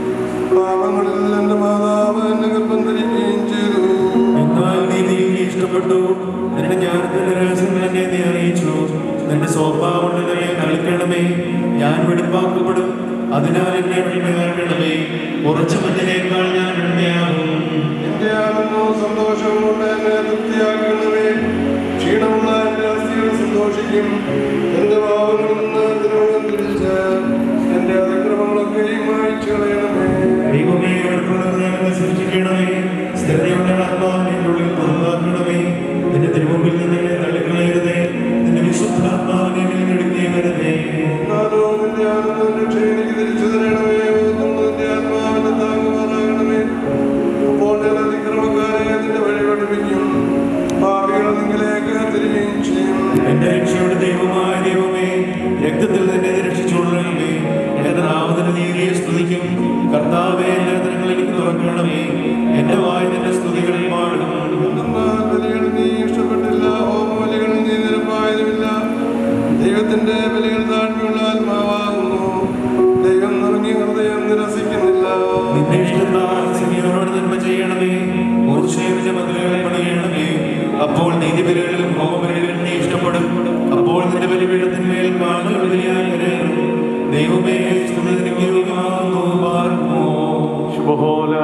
Speaker 3: പാപങ്ങളിൽ എന്റെ മാതാവ് എന്നെ ഗർഭം ധരിക്കുകയും ചെയ്തു
Speaker 8: എന്നാൽ നീ നീ ഇഷ്ടപ്പെട്ടു നിന്റെ ജ്ഞാനത്തിന്റെ രഹസ്യങ്ങൾ എന്നെ നീ അറിയിച്ചു നിന്റെ സ്വഭാവം കൊണ്ട് എന്നെ കളിക്കണമേ ഞാൻ വെടിപ്പാക്കപ്പെടും അതിനാൽ എന്നെ വെടിപ്പാക്കണമേ ഉറച്ച മഞ്ഞിനേക്കാൾ ഞാൻ വെണ്മയാകും
Speaker 3: എന്റെ ആനന്ദവും സന്തോഷവും കൊണ്ട് എന്നെ തൃപ്തിയാക്കണമേ ക്ഷീണമുള്ള എന്റെ അസ്ഥികൾ സന്തോഷിക്കും എന്റെ പാവങ്ങളിൽ നിന്ന് തിരുവോളം തിരിച്ച് എന്റെ അതിക്രമങ്ങളൊക്കെ മായ്ച്ചു കളയണമേ
Speaker 8: ദൈവമേ ഞങ്ങളെ സൃഷ്ടിക്കണമേ സ്ഥിരതയുള്ള ആത്മാവിനെ ഉള്ളിൽ പുറത്താക്കണമേ നിന്റെ തിരുമുമ്പിൽ നിന്ന് എന്നെ തള്ളിക്കളയരുതേ നിന്റെ വിശുദ്ധാത്മാവിനെ എടുക്കേ വരുന്നേ
Speaker 3: എന്നാലോ നിന്റെ ആനന്ദം രക്ഷ എനിക്ക് തിരിച്ചു തരണമേ ഒന്നും നിന്റെ ആത്മാവിനെ താങ്ങുമാറാകണമേ അപ്പോൾ ഞാൻ അതിക്രമക്കാരെ നിന്റെ വഴി പഠിപ്പിക്കും പാപികളെ നിങ്ങളിലേക്ക് തിരികെയും ചെയ്യും
Speaker 8: എന്റെ രക്ഷയുടെ ദൈവമായ ദൈവമേ രക്തത്തിൽ തന്നെ രക്ഷിച്ചുകൊള്ളണമേ എന്റെ നാമത്തിന് നീതിയെ സ്തുതിക്കും കർത്താവേ എന്റെ ദിനങ്ങൾ എനിക്ക് തുറക്കണമേ എന്റെ വായ നിന്റെ സ്തുതികളിൽ പാടും
Speaker 3: എന്തെന്നാൽ ബലികൾ നീ ഇഷ്ടപ്പെട്ടില്ല ഹോമബലികൾ നീ നിരപ്പായതുമില്ല ദൈവത്തിന്റെ ബലികൾ താഴ്മയുള്ള ആത്മാവാകുന്നു ദൈവം നിറങ്ങി ഹൃദയം നിരസിക്കുന്നില്ല
Speaker 8: നിന്റെ ഇഷ്ടത്താൽ സിമിയോനോട് നന്മ ചെയ്യണമേ മൂർച്ചയുടെ മതിലുകളെ പണിയണമേ അപ്പോൾ നീതിബലികളിലും ഹോമബലികളിലും നീ ഇഷ്ടപ്പെടും അപ്പോൾ നിന്റെ ബലിപീഠത്തിന്മേൽ കാണുക ബലിയായി കരയണം ദൈവമേ സ്തുതിക്കുമാകുന്നു പാർക്കുമോ
Speaker 9: ശുഭഹോല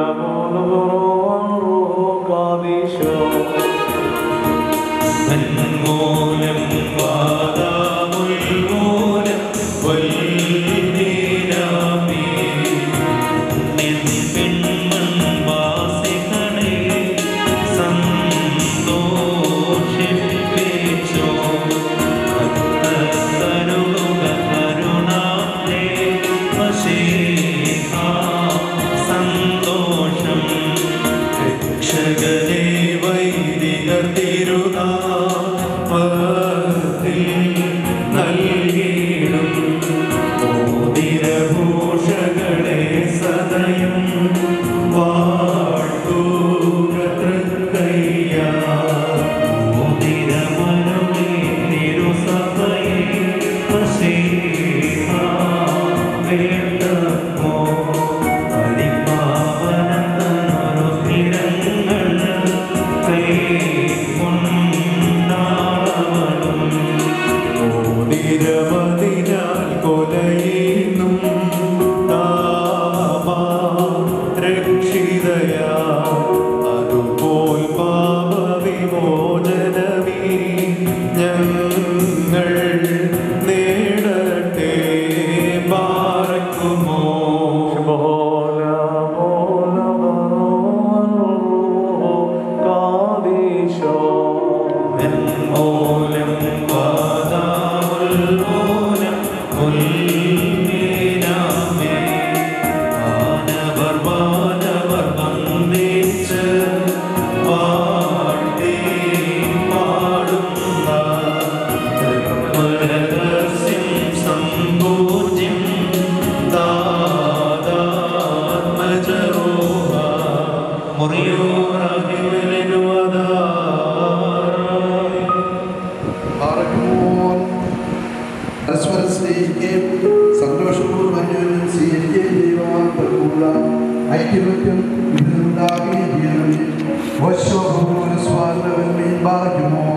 Speaker 9: കാദീശോ
Speaker 8: നന്മൂലം വാദാമുൽമൂലം വല്ലീനാമി നിൻപിൻമൺവാസികളെ സന്തോഷിപ്പിച്ചോ ഭക്തരുളുക കരുണാലേ വശീഹാ സന്തോഷം രക്ഷകനെ വൈദികർ തിരുനാമത്തിൽ നൽകിയിടും മോതിരഭൂഷകളെ സദയം വാഴ്ത്തുക തൃക്കയ്യ മോതിരമനുമേ തിരുസഭയെ വശീഹാ വേണ്ടമോ ോതിരമതിനാൽ കൊലയുന്നും രക്ഷിതയാ അതുപോൽ പാപവിമോചനമേ ഞങ്ങൾ നേടട്ടെ പാർക്കുമോ
Speaker 9: ശുഭഹോല കാദീശോ
Speaker 8: മൂലം വാദാമുൽമൂലം മുൽമീനാമേ മാനവർ മാനവർ വന്ദിച്ച് വാഴ്ത്തി പാടുന്ന തൃപ്പരദസ്യം സമ്പൂജ്യം ദാദാത്മജരോഹ മുറിയോറാഹിമലിനുവദാരായി
Speaker 10: പാറക്കുമോൻ പരസ്പരം സ്നേഹിക്കുകയും സന്തോഷപൂർവ്വം അന്യോന്യം സ്വീകരിക്കുകയും ചെയ്യുവാനുള്ള ഐക്യമത്യം ഇതിലുണ്ടാകുകയും ചെയ്യണമേ ഓശോ സ്വാതന്ത്ര്യം ഭാഗ്യമോ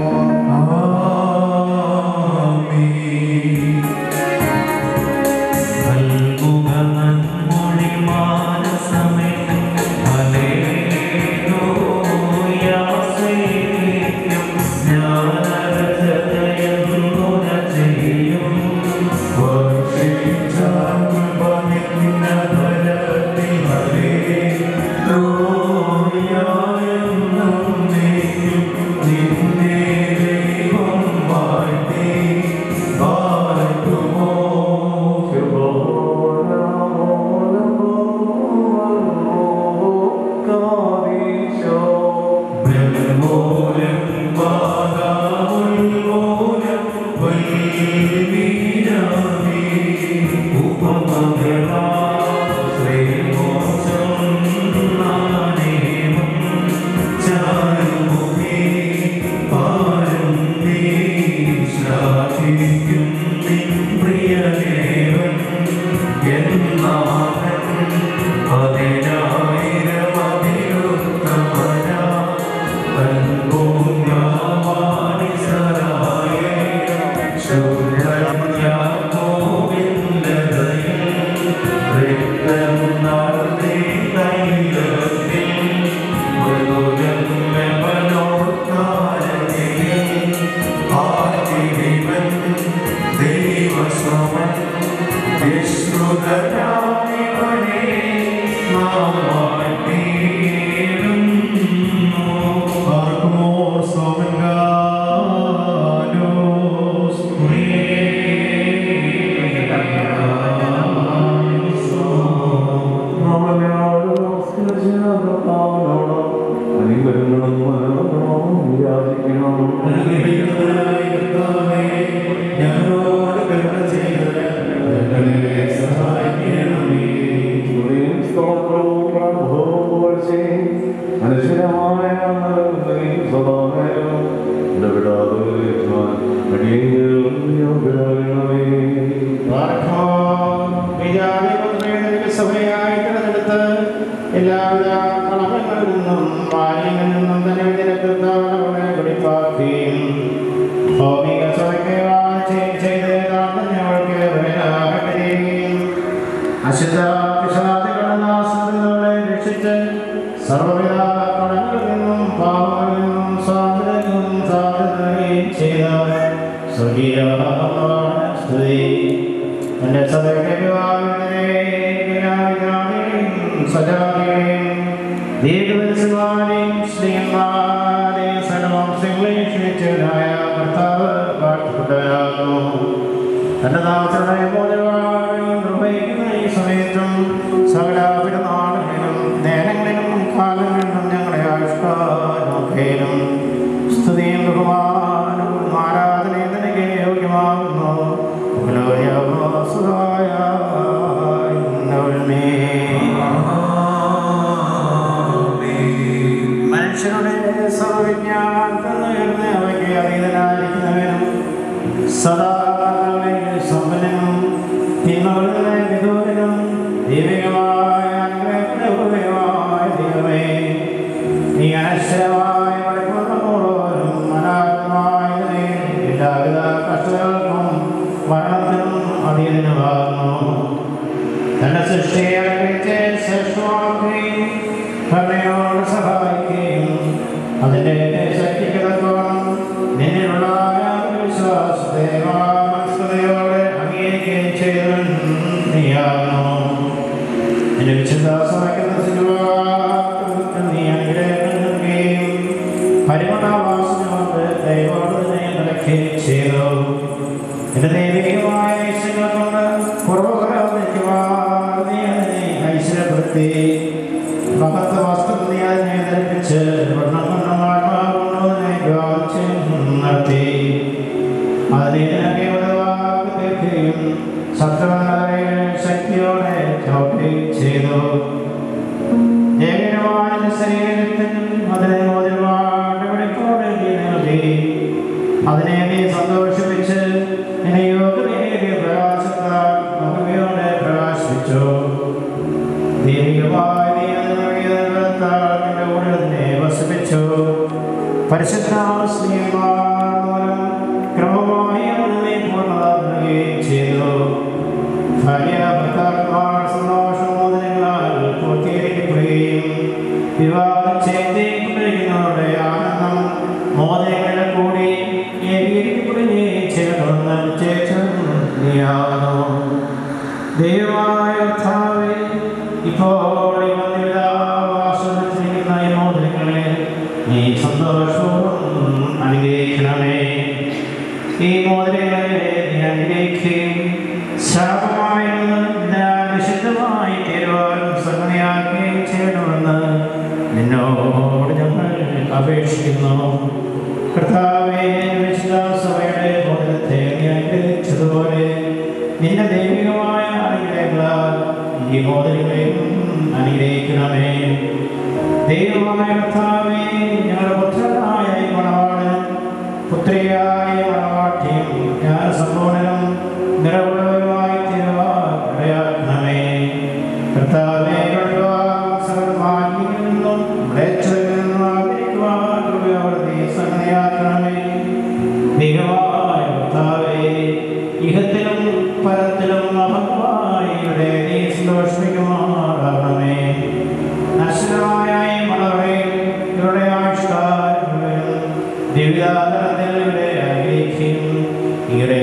Speaker 8: ഞങ്ങളോട് കരുണ ചെയ്തത്
Speaker 11: എന്റെ സഭയുടെ സജാതികളെയും ദീർഘദർശികളെയും ശ്രീമാരെയും സർവംശങ്ങളെയും ക്ഷണിച്ചവനായ കർത്താവ് വാഴ്ത്തപ്പെട്ടവനാകുന്നു തന്റെ നാമത്തിലുള്ള മോചനവാഴും നിർവഹിക്കുന്ന ഈ സമയത്തും സകല പെരുന്നാളുകളിലും നേരങ്ങളിലും കാലങ്ങളിലും ഞങ്ങളുടെ ആവിഷ്കാരമൊക്കെയും സ്തുതിയും ബഹുമാനവും ആരാധനയും നിനക്ക് യോഗ്യമാകുന്നു പുലോയവാസുതായ ഇന്നവരുമേ. മനുഷ്യരുടെ സർവവിജ്ഞാനത്തിന് അവയ്ക്ക് അതീതനായിരിക്കുന്നവനും സദാ സമ്പന്നനും തിന്മകളുടെ വിദൂരനും ദൈവികമായ അനുഗ്രഹപ്രഭുവായ ദൈവമേ നീ അനശ്വരമായ പരിപൂർണ്ണമോടും അനാഥമായ എല്ലാവിധ കഷ്ടതകൾക്കും മരണത്തിനും അധീനമാകുന്നു തന്റെ സൃഷ്ടിയെ അനുഗ്രഹിച്ച് ശ്രേഷ്ഠമാക്കുകയും കരുണയോട് സഹായിക്കുകയും അതിന്റെ ശക്തിക്ക് തക്കോണം നിന്നിലുള്ള വിശ്വാസത്തെ മനസ്കതയോടെ അംഗീകരിക്കുകയും ചെയ്തവൻ നീയാകുന്നു നിന്റെ വിശുദ്ധാസമാക്കുന്ന നീ അനുഗ്രഹങ്ങൾ നൽകുകയും പരിമളവാസനോട് ദൈവോട് തന്നെ നിലയ്ക്കുകയും ചെയ്തു എന്റെ ദൈവികമായ ഈശ്വരനെ കൊണ്ട് കുറവുകളാതിരിക്കുവാൻ നീ അതിനെ ഐശ്വര്യപ്പെടുത്തി മഹത്വ വസ്ത്രം നീ അതിനെ ധരിപ്പിച്ച് വർണ്ണം കൊണ്ടും ആത്മാവുകൊണ്ടും അതിനെ ദ്വാരിച്ച് നടത്തി അതിനെ നിനക്ക് ഉതവാക്കി തീർക്കുകയും ശത്രുവങ്ങളെ ശക്തിയോടെ ചവിട്ടുകയും ചെയ്തു ഏകനമായ ശരീരത്തിൽ അതിനെ ഒരുപാട് വെളിക്കോടെ നീ നൽകി അതിനെ നീ സന്തോഷിപ്പിച്ച് നിന്നെ യോഗ്യതയേറിയ പ്രകാശത്താൽ മഹിമയോടെ പ്രകാശിപ്പിച്ചു ദൈവികമായ നീ അത് നൽകിയതാൽ നിന്റെ കൂടെ അതിനെ വസിപ്പിച്ചു പരിശുദ്ധനാമ സ്നേഹമാൻ മൂലം ക്രമമായി അതിനെ പൂർണ്ണത നൽകുകയും ചെയ്തു ഭാര്യ ഭർത്താക്കന്മാർ സന്തോഷമോദനങ്ങളാൽ പൂർത്തീകരിക്കപ്പെടുകയും വിവാഹം ചെയ്തേക്കൊണ്ടിരിക്കുന്നവരുടെ ആനന്ദം മോദനങ്ങളെ കൂടി ഏകീകരിക്കപ്പെടുകയും ചെയ്യണമെന്ന് നിശ്ചയിച്ചും നീയാകുന്നു ദൈവമായ കർത്താവേ, ഇപ്പോൾ ഈ വന്ധ്യതാവാസത്തിലിരിക്കുന്ന ഈ മോദനങ്ങളെ നീ സന്തോഷവും അനുഗ്രഹിക്കണമേ ഈ മോദനങ്ങളെ നീ അനുഗ്രഹിക്കുകയും ശാപമായി വിശുദ്ധമായി തീരുവാനും സംഗതിയാക്കുകയും ചെയ്യണമെന്ന് നിന്നോട് ഞങ്ങൾ അപേക്ഷിക്കുന്നു കർത്താവേ വിശുദ്ധാസഭയുടെ ബോധത്തെ നീ അനുഗ്രഹിച്ചതുപോലെ നിന്റെ ദൈവികമായ അനുഗ്രഹങ്ങളാൽ ഈ ബോധനങ്ങളെയും അനുഗ്രഹിക്കണമേ ദൈവമായ കർത്താവേ ഞങ്ങളുടെ പുത്രനായ ഈ മണവാളൻ പുത്രിയായ മണവാട്ടിയും ഞാൻ സമ്പൂർണ്ണനും നിറവുള്ളവരുമായി തീരുവാൻ ഇടയാക്കണമേ കർത്താവേ സർവമാനിയിൽ നിന്നും മ്ലേച്ഛതയിൽ നിന്നും ആഗ്രഹിക്കുവാൻ കൃപയോടെ സംഗതിയാക്കണമേ ദൈവമായ കർത്താവേ ഇഹത്തിലും പരത്തിലും മഹത്വമായി ഇവിടെ നീ സന്തോഷിക്കുമാറാകണമേ നശ്വരമായ ഈ മണവറയിൽ ഇവരുടെ ആവിഷ്കാരം ദിവ്യാതരത്തിൽ ഇവിടെ ആഗ്രഹിക്കും ഇവിടെ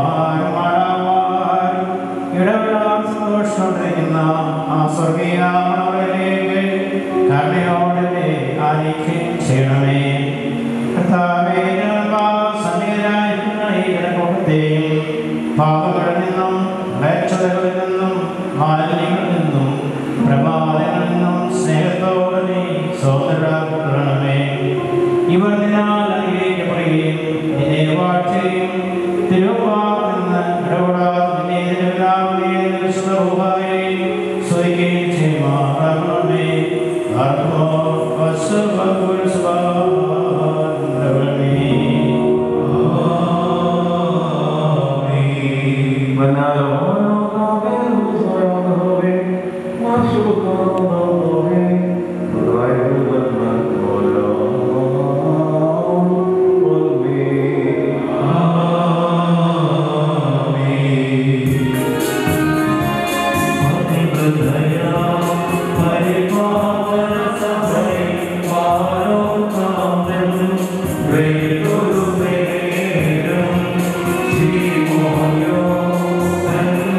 Speaker 11: ഇടപെടാൻ സന്തോഷമുണ്ടിരിക്കുന്ന ആ സ്വർഗീയ മണവറയിലേക്ക് കരുണയോടെ ആയിരിക്കുകയും ചെയ്യണമേ കർത്താവേ സന്നിധരായിരിക്കുന്ന ഈ ജനക്കൂട്ടത്തെയും പാപങ്ങളിൽ നിന്നും മ്ലേച്ഛതകളിൽ നിന്നും മാലിന്യങ്ങളിൽ നിന്നും പ്രമാദങ്ങളിൽ നിന്നും സ്നേഹത്തോടെ നീ സ്വതന്ത്രരാക്കണമേ ഇവർ നിന്നാൽ അനുഗ്രഹിക്കപ്പെടുകയും നിന്നെ വാഴ്ചയും തിരുവാറിൽ നിന്ന് ഇടപെടാതെ നിന്നെ നിരവിലാവുകയും വിശുദ്ധവുമായും സ്വയിക്കുകയും ചെയ്യുമാറാകണമേ ആർക്കോ
Speaker 8: Thank you.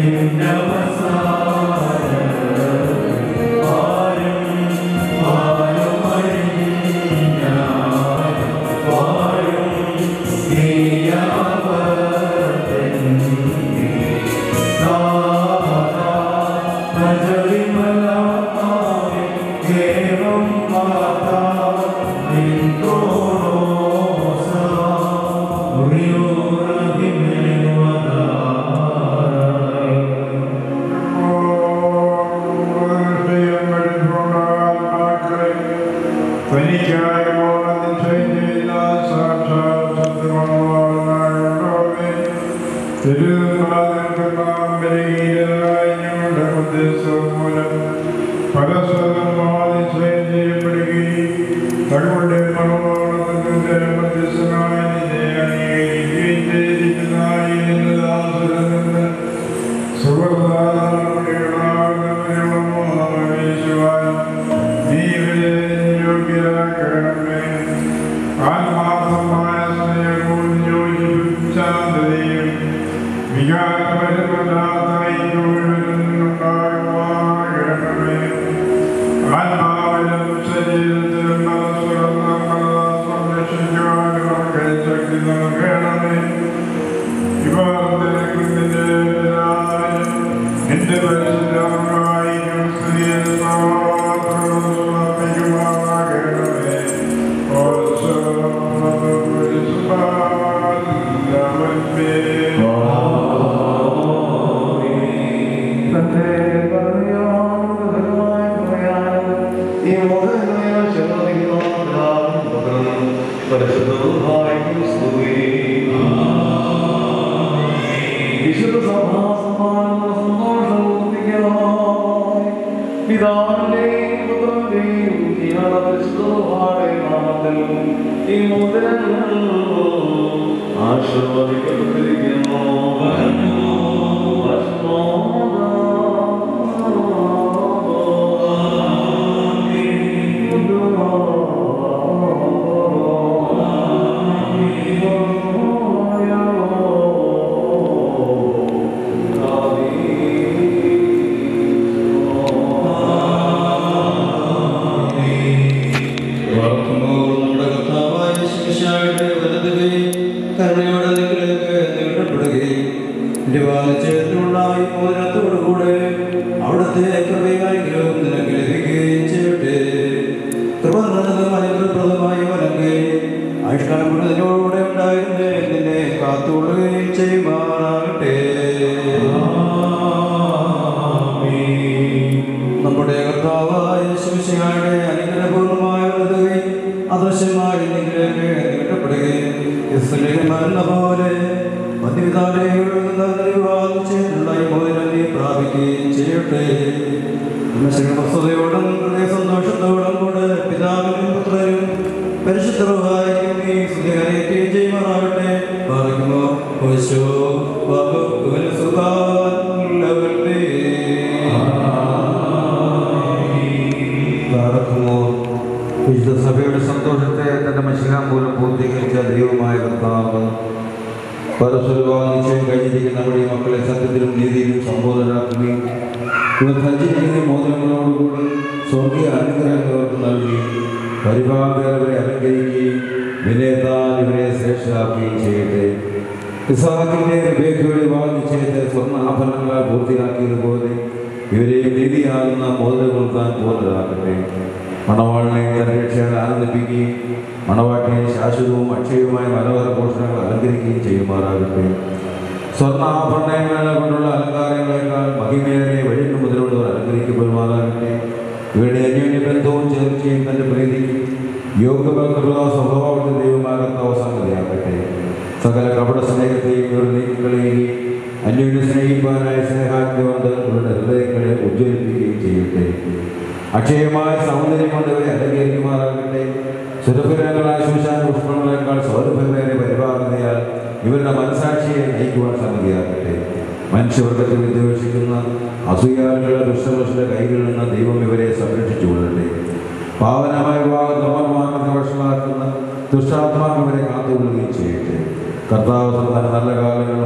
Speaker 12: ദുഷ്ടാത്മാവ് ഇവരെ കാത്തുകൊള്ളുകയും ചെയ്യട്ടെ കർത്താവ് തന്ന നല്ല കാലങ്ങളും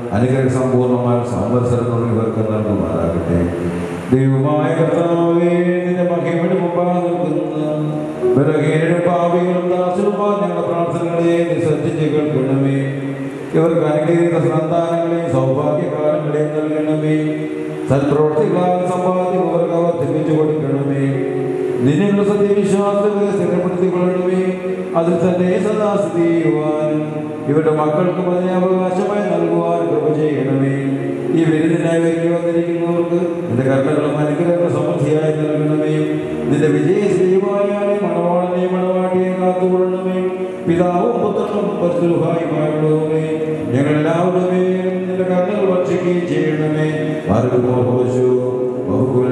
Speaker 12: അനുഗ്രഹ സമ്പൂർണ്ണമായ സംവത്സരം ഇവർക്ക് നൽകുമാറാകട്ടെ ദൈവമായ കർത്താവേ നിന്റെ മഹിമയുടെ മുമ്പാകെ നിൽക്കുന്ന ബലഹീനരും പാപികളും ദാസരുമായ ഞങ്ങളുടെ പ്രാർത്ഥനകളെ നീ ശ്രദ്ധിച്ച് കേൾക്കണമേ ഇവർക്ക് അനുഗ്രഹീത സന്താനങ്ങളെയും സൗഭാഗ്യകാലങ്ങളെയും നൽകണമേ സൽപ്രവർത്തികളാൽ സമ്പാദ്യം അവർക്ക് വർദ്ധിപ്പിച്ചു കൊടുക്കണമേ നിന്നുള്ള സത്യവിശ്വാസത്തെ സ്ഥിരപ്പെടുത്തിക്കൊള്ളണമേ അതിൽ തന്നെ സദാ സ്ഥിതി ചെയ്യുവാനും ഇവരുടെ മക്കൾക്കും അതിനെ അവകാശമായി നൽകുവാൻ കൃപ ചെയ്യണമേ ഈ വിരുന്നിനായി ഒരുങ്ങി വന്നിരിക്കുന്നവർക്ക് നിന്റെ കർണകളും അനുഗ്രഹങ്ങളും സമൃദ്ധിയായി നൽകണമേ നിന്റെ വിജയശ്രീമായ മണവാളനെ മണവാട്ടിയെ കാത്തുകൊള്ളണമേ പിതാവും പുത്രനും പരിശുഭായുമായുള്ളവേ ഞങ്ങളെല്ലാവരുമേ നിന്റെ കർണകൾ ഭക്ഷിക്കുകയും ചെയ്യണമേ അറിവുമോ പശു ബഹുകുല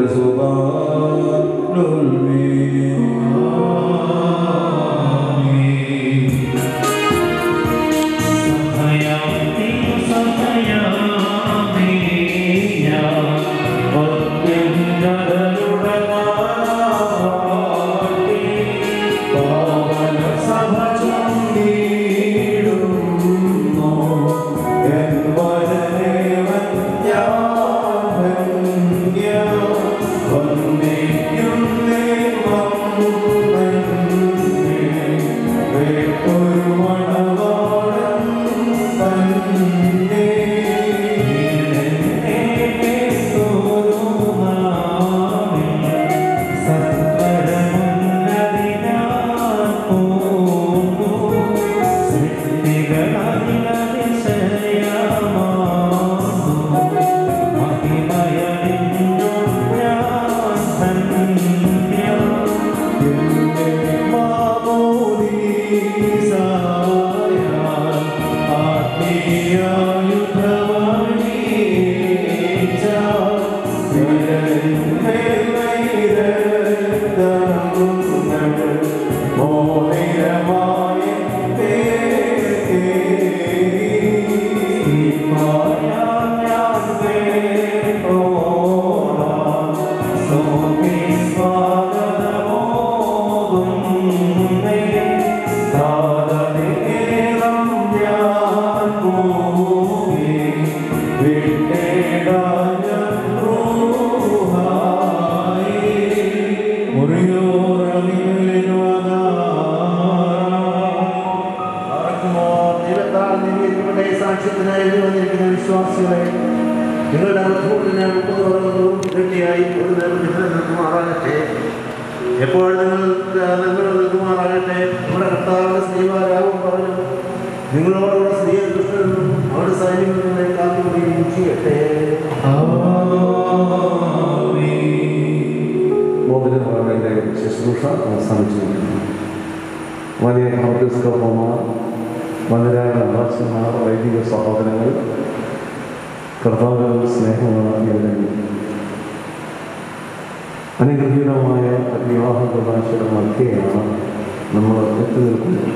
Speaker 7: സാക്ഷ്യത്തിനായി വന്നിരിക്കുന്ന വിശ്വാസികളെ നിങ്ങളുടെ അനുഭവത്തിന് മുപ്പത് വർഷവും ഇരട്ടിയായി ഒരു നേതൃത്വത്തിൽ നിൽക്കുമാറാകട്ടെ എപ്പോഴും നിങ്ങൾ നിങ്ങൾ നിൽക്കുമാറാകട്ടെ നമ്മുടെ കർത്താവിന്റെ സ്ത്രീമാരാകും പറഞ്ഞു നിങ്ങളോടുള്ള സ്ത്രീ കൃഷ്ണനും അവരുടെ സൈന്യങ്ങൾ നിങ്ങളെ കാത്തുകൊള്ളുകയും ചെയ്യട്ടെ
Speaker 13: മോതിരങ്ങളുടെ ശുശ്രൂഷ അവസാനിച്ചിരിക്കുന്നു വലിയ ഹോർട്ടിസ്കോപ്പമാർ വനിതായ അഭാഷന്മാർ വൈദിക സഹോദരങ്ങൾ കർത്താവ് സ്നേഹമാണ് ഇവരെങ്കിൽ അനുഗ്രഹീതമായ വിവാഹ പ്രഭാഷയുടെ മധ്യയാണ് നമ്മൾ എത്തി നിൽക്കുന്നത്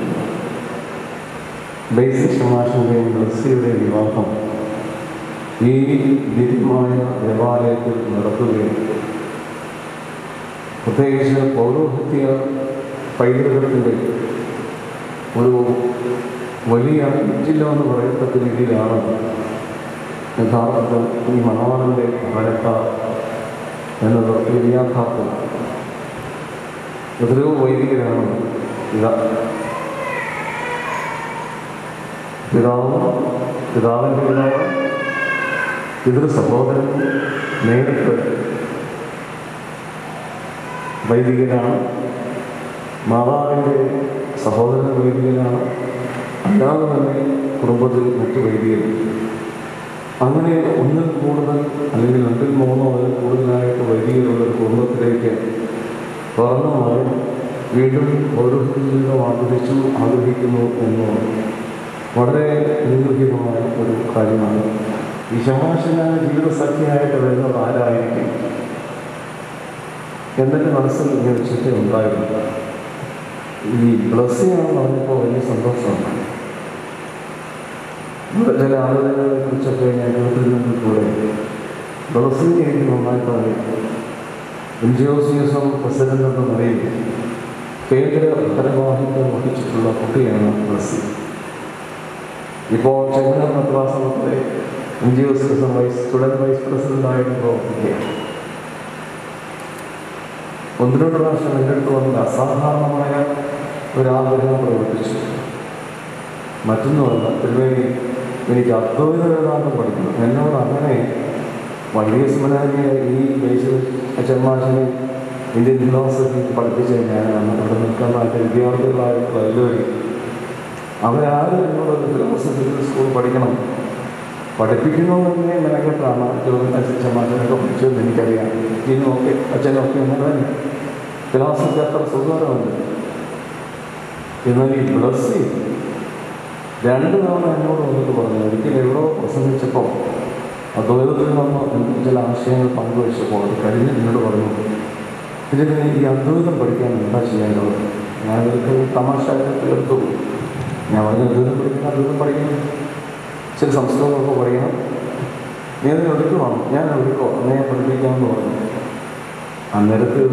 Speaker 13: ബേസിക് ശമാഷൻ്റെയും ബ്ലസ്സിയുടെയും വിവാഹം ഈ ദിവ്യമായ ദേവാലയത്തിൽ നടക്കുകയും പ്രത്യേകിച്ച് പൗരോഹിത്യ പൈതൃകത്തിൻ്റെ ഒരു വലിയ ജില്ല എന്ന് പറയത്തക്ക രീതിയിലാണ് യഥാർത്ഥത്തിൽ ഈ മണവാളൻ്റെ വരക്ക എന്നത് ഒരു യാഥാർത്ഥ്യം എത്രയോ വൈദികരാണ് ഇതാ പിതാവും പിതാവിൻ്റെ പിതാവ് പിതൃ സഹോദരൻ നേരിട്ട് വൈദികനാണ് മാതാവിൻ്റെ സഹോദരൻ വൈദികനാണ് അല്ലാതെ തന്നെ കുടുംബത്തിൽ മറ്റു വൈദികർ അങ്ങനെ ഒന്നിൽ കൂടുതൽ അല്ലെങ്കിൽ രണ്ടിൽ മൂന്നോ അതിൽ കൂടുതലായിട്ട് വൈദികരുള്ള ഒരു കുടുംബത്തിലേക്ക് തുറന്നു മാറി വീണ്ടും ഓരോരുത്തർ ജീവിതം ആഗ്രഹിച്ചു ആഗ്രഹിക്കുന്നു എന്നത് വളരെ അനുഗ്രഹീതമായ ഒരു കാര്യമാണ് ഈ ശമാശനായ ജീവിതസഖ്യമായിട്ട് വരുന്നത് ആരായിരിക്കും എൻ്റെ മനസ്സിൽ ഇങ്ങനെ ഒരു ചിന്ത ഉണ്ടായിരുന്നു ഈ ബ്ലസ്സിംഗ് എന്ന് പറഞ്ഞപ്പോൾ വലിയ സന്തോഷമാണ് ഇവിടെ ചില ആളുകളെ കുറിച്ചൊക്കെ ഞാൻ കേട്ടിരുന്നെങ്കിൽ കൂടെ ബ്ലസ്സിംഗ് എനിക്ക് നന്നായിട്ട് അറിയാം N G O C S M president എന്ന നിലയിൽ കേന്ദ്ര ഉത്തരവാദിത്വം വഹിച്ചിട്ടുള്ള കുട്ടിയാണ് ബ്ലസ്സിംഗ് ഇപ്പോൾ ചെങ്ങന്നൂർ മദ്രാസനത്തിലെ N G Os vice student vice പ്രസിഡൻ്റായിട്ട് പ്രവർത്തിക്കുകയാണ് ഒന്ന് രണ്ട് പ്രാവശ്യം എൻ്റെ അടുത്ത് വന്ന അസാധാരണമായ ഒരാഗ്രഹം പ്രവർത്തിച്ചു മറ്റൊന്നുമല്ല തിരുവേണി എനിക്ക് അദ്വൈത വേദാന്തം പഠിക്കണം എന്നോട് അങ്ങനെ വലിയ സ്മരണീയ ഈ ബേസിൽ ചെമ്മാശനെ ഇന്ത്യൻ ഫിലോസഫി പഠിപ്പിച്ച് ഞാൻ അന്ന് ഇവിടെ നിൽക്കുന്ന എൻ്റെ വിദ്യാർത്ഥികളായിട്ടുള്ള എല്ലാവരും അവരാരും എന്നോട് ഒരു ഫിലോസഫിക്കൽ സ്കൂൾ പഠിക്കണം പഠിപ്പിക്കുന്നതെന്നെ മെനക്കെട്ടാണ് ജോലി ചെമ്മാശനൊക്കെ പഠിച്ചതെന്ന് എനിക്കറിയാം ഇന്നും ഒക്കെ അച്ഛനും ഒക്കെ ഒന്നും തന്നെ ഫിലോസഫി അത്ര സുഖകരമുണ്ട് എന്നാൽ ഈ ബ്ലസ്സി രണ്ട് തവണ എന്നോട് വന്നിട്ട് പറഞ്ഞു ഒരിക്കൽ എവിടെയോ പ്രസംഗിച്ചപ്പോൾ അദ്വൈതത്തിൽ നിന്ന് എനിക്ക് ചില ആശയങ്ങൾ പങ്കുവച്ചപ്പോൾ അത് കഴിഞ്ഞ് എന്നോട് പറഞ്ഞു ഇതിന് ഈ അദ്വൈതം പഠിക്കാൻ എന്താ ചെയ്യേണ്ടത് ഞാൻ ഇതൊക്കെ തമാശ തീർത്തു ഞാൻ പറഞ്ഞ അദ്വൈതം പഠിക്കണം അദ്വൈതം പഠിക്കണം ചില സംസ്കൃതമൊക്കെ പഠിക്കണം നീ അതിന് എടുക്കുവാണ് ഞാൻ എടുക്കോ അന്ന് ഞാൻ പഠിപ്പിക്കാമെന്ന് പറഞ്ഞു അന്നേരത്ത്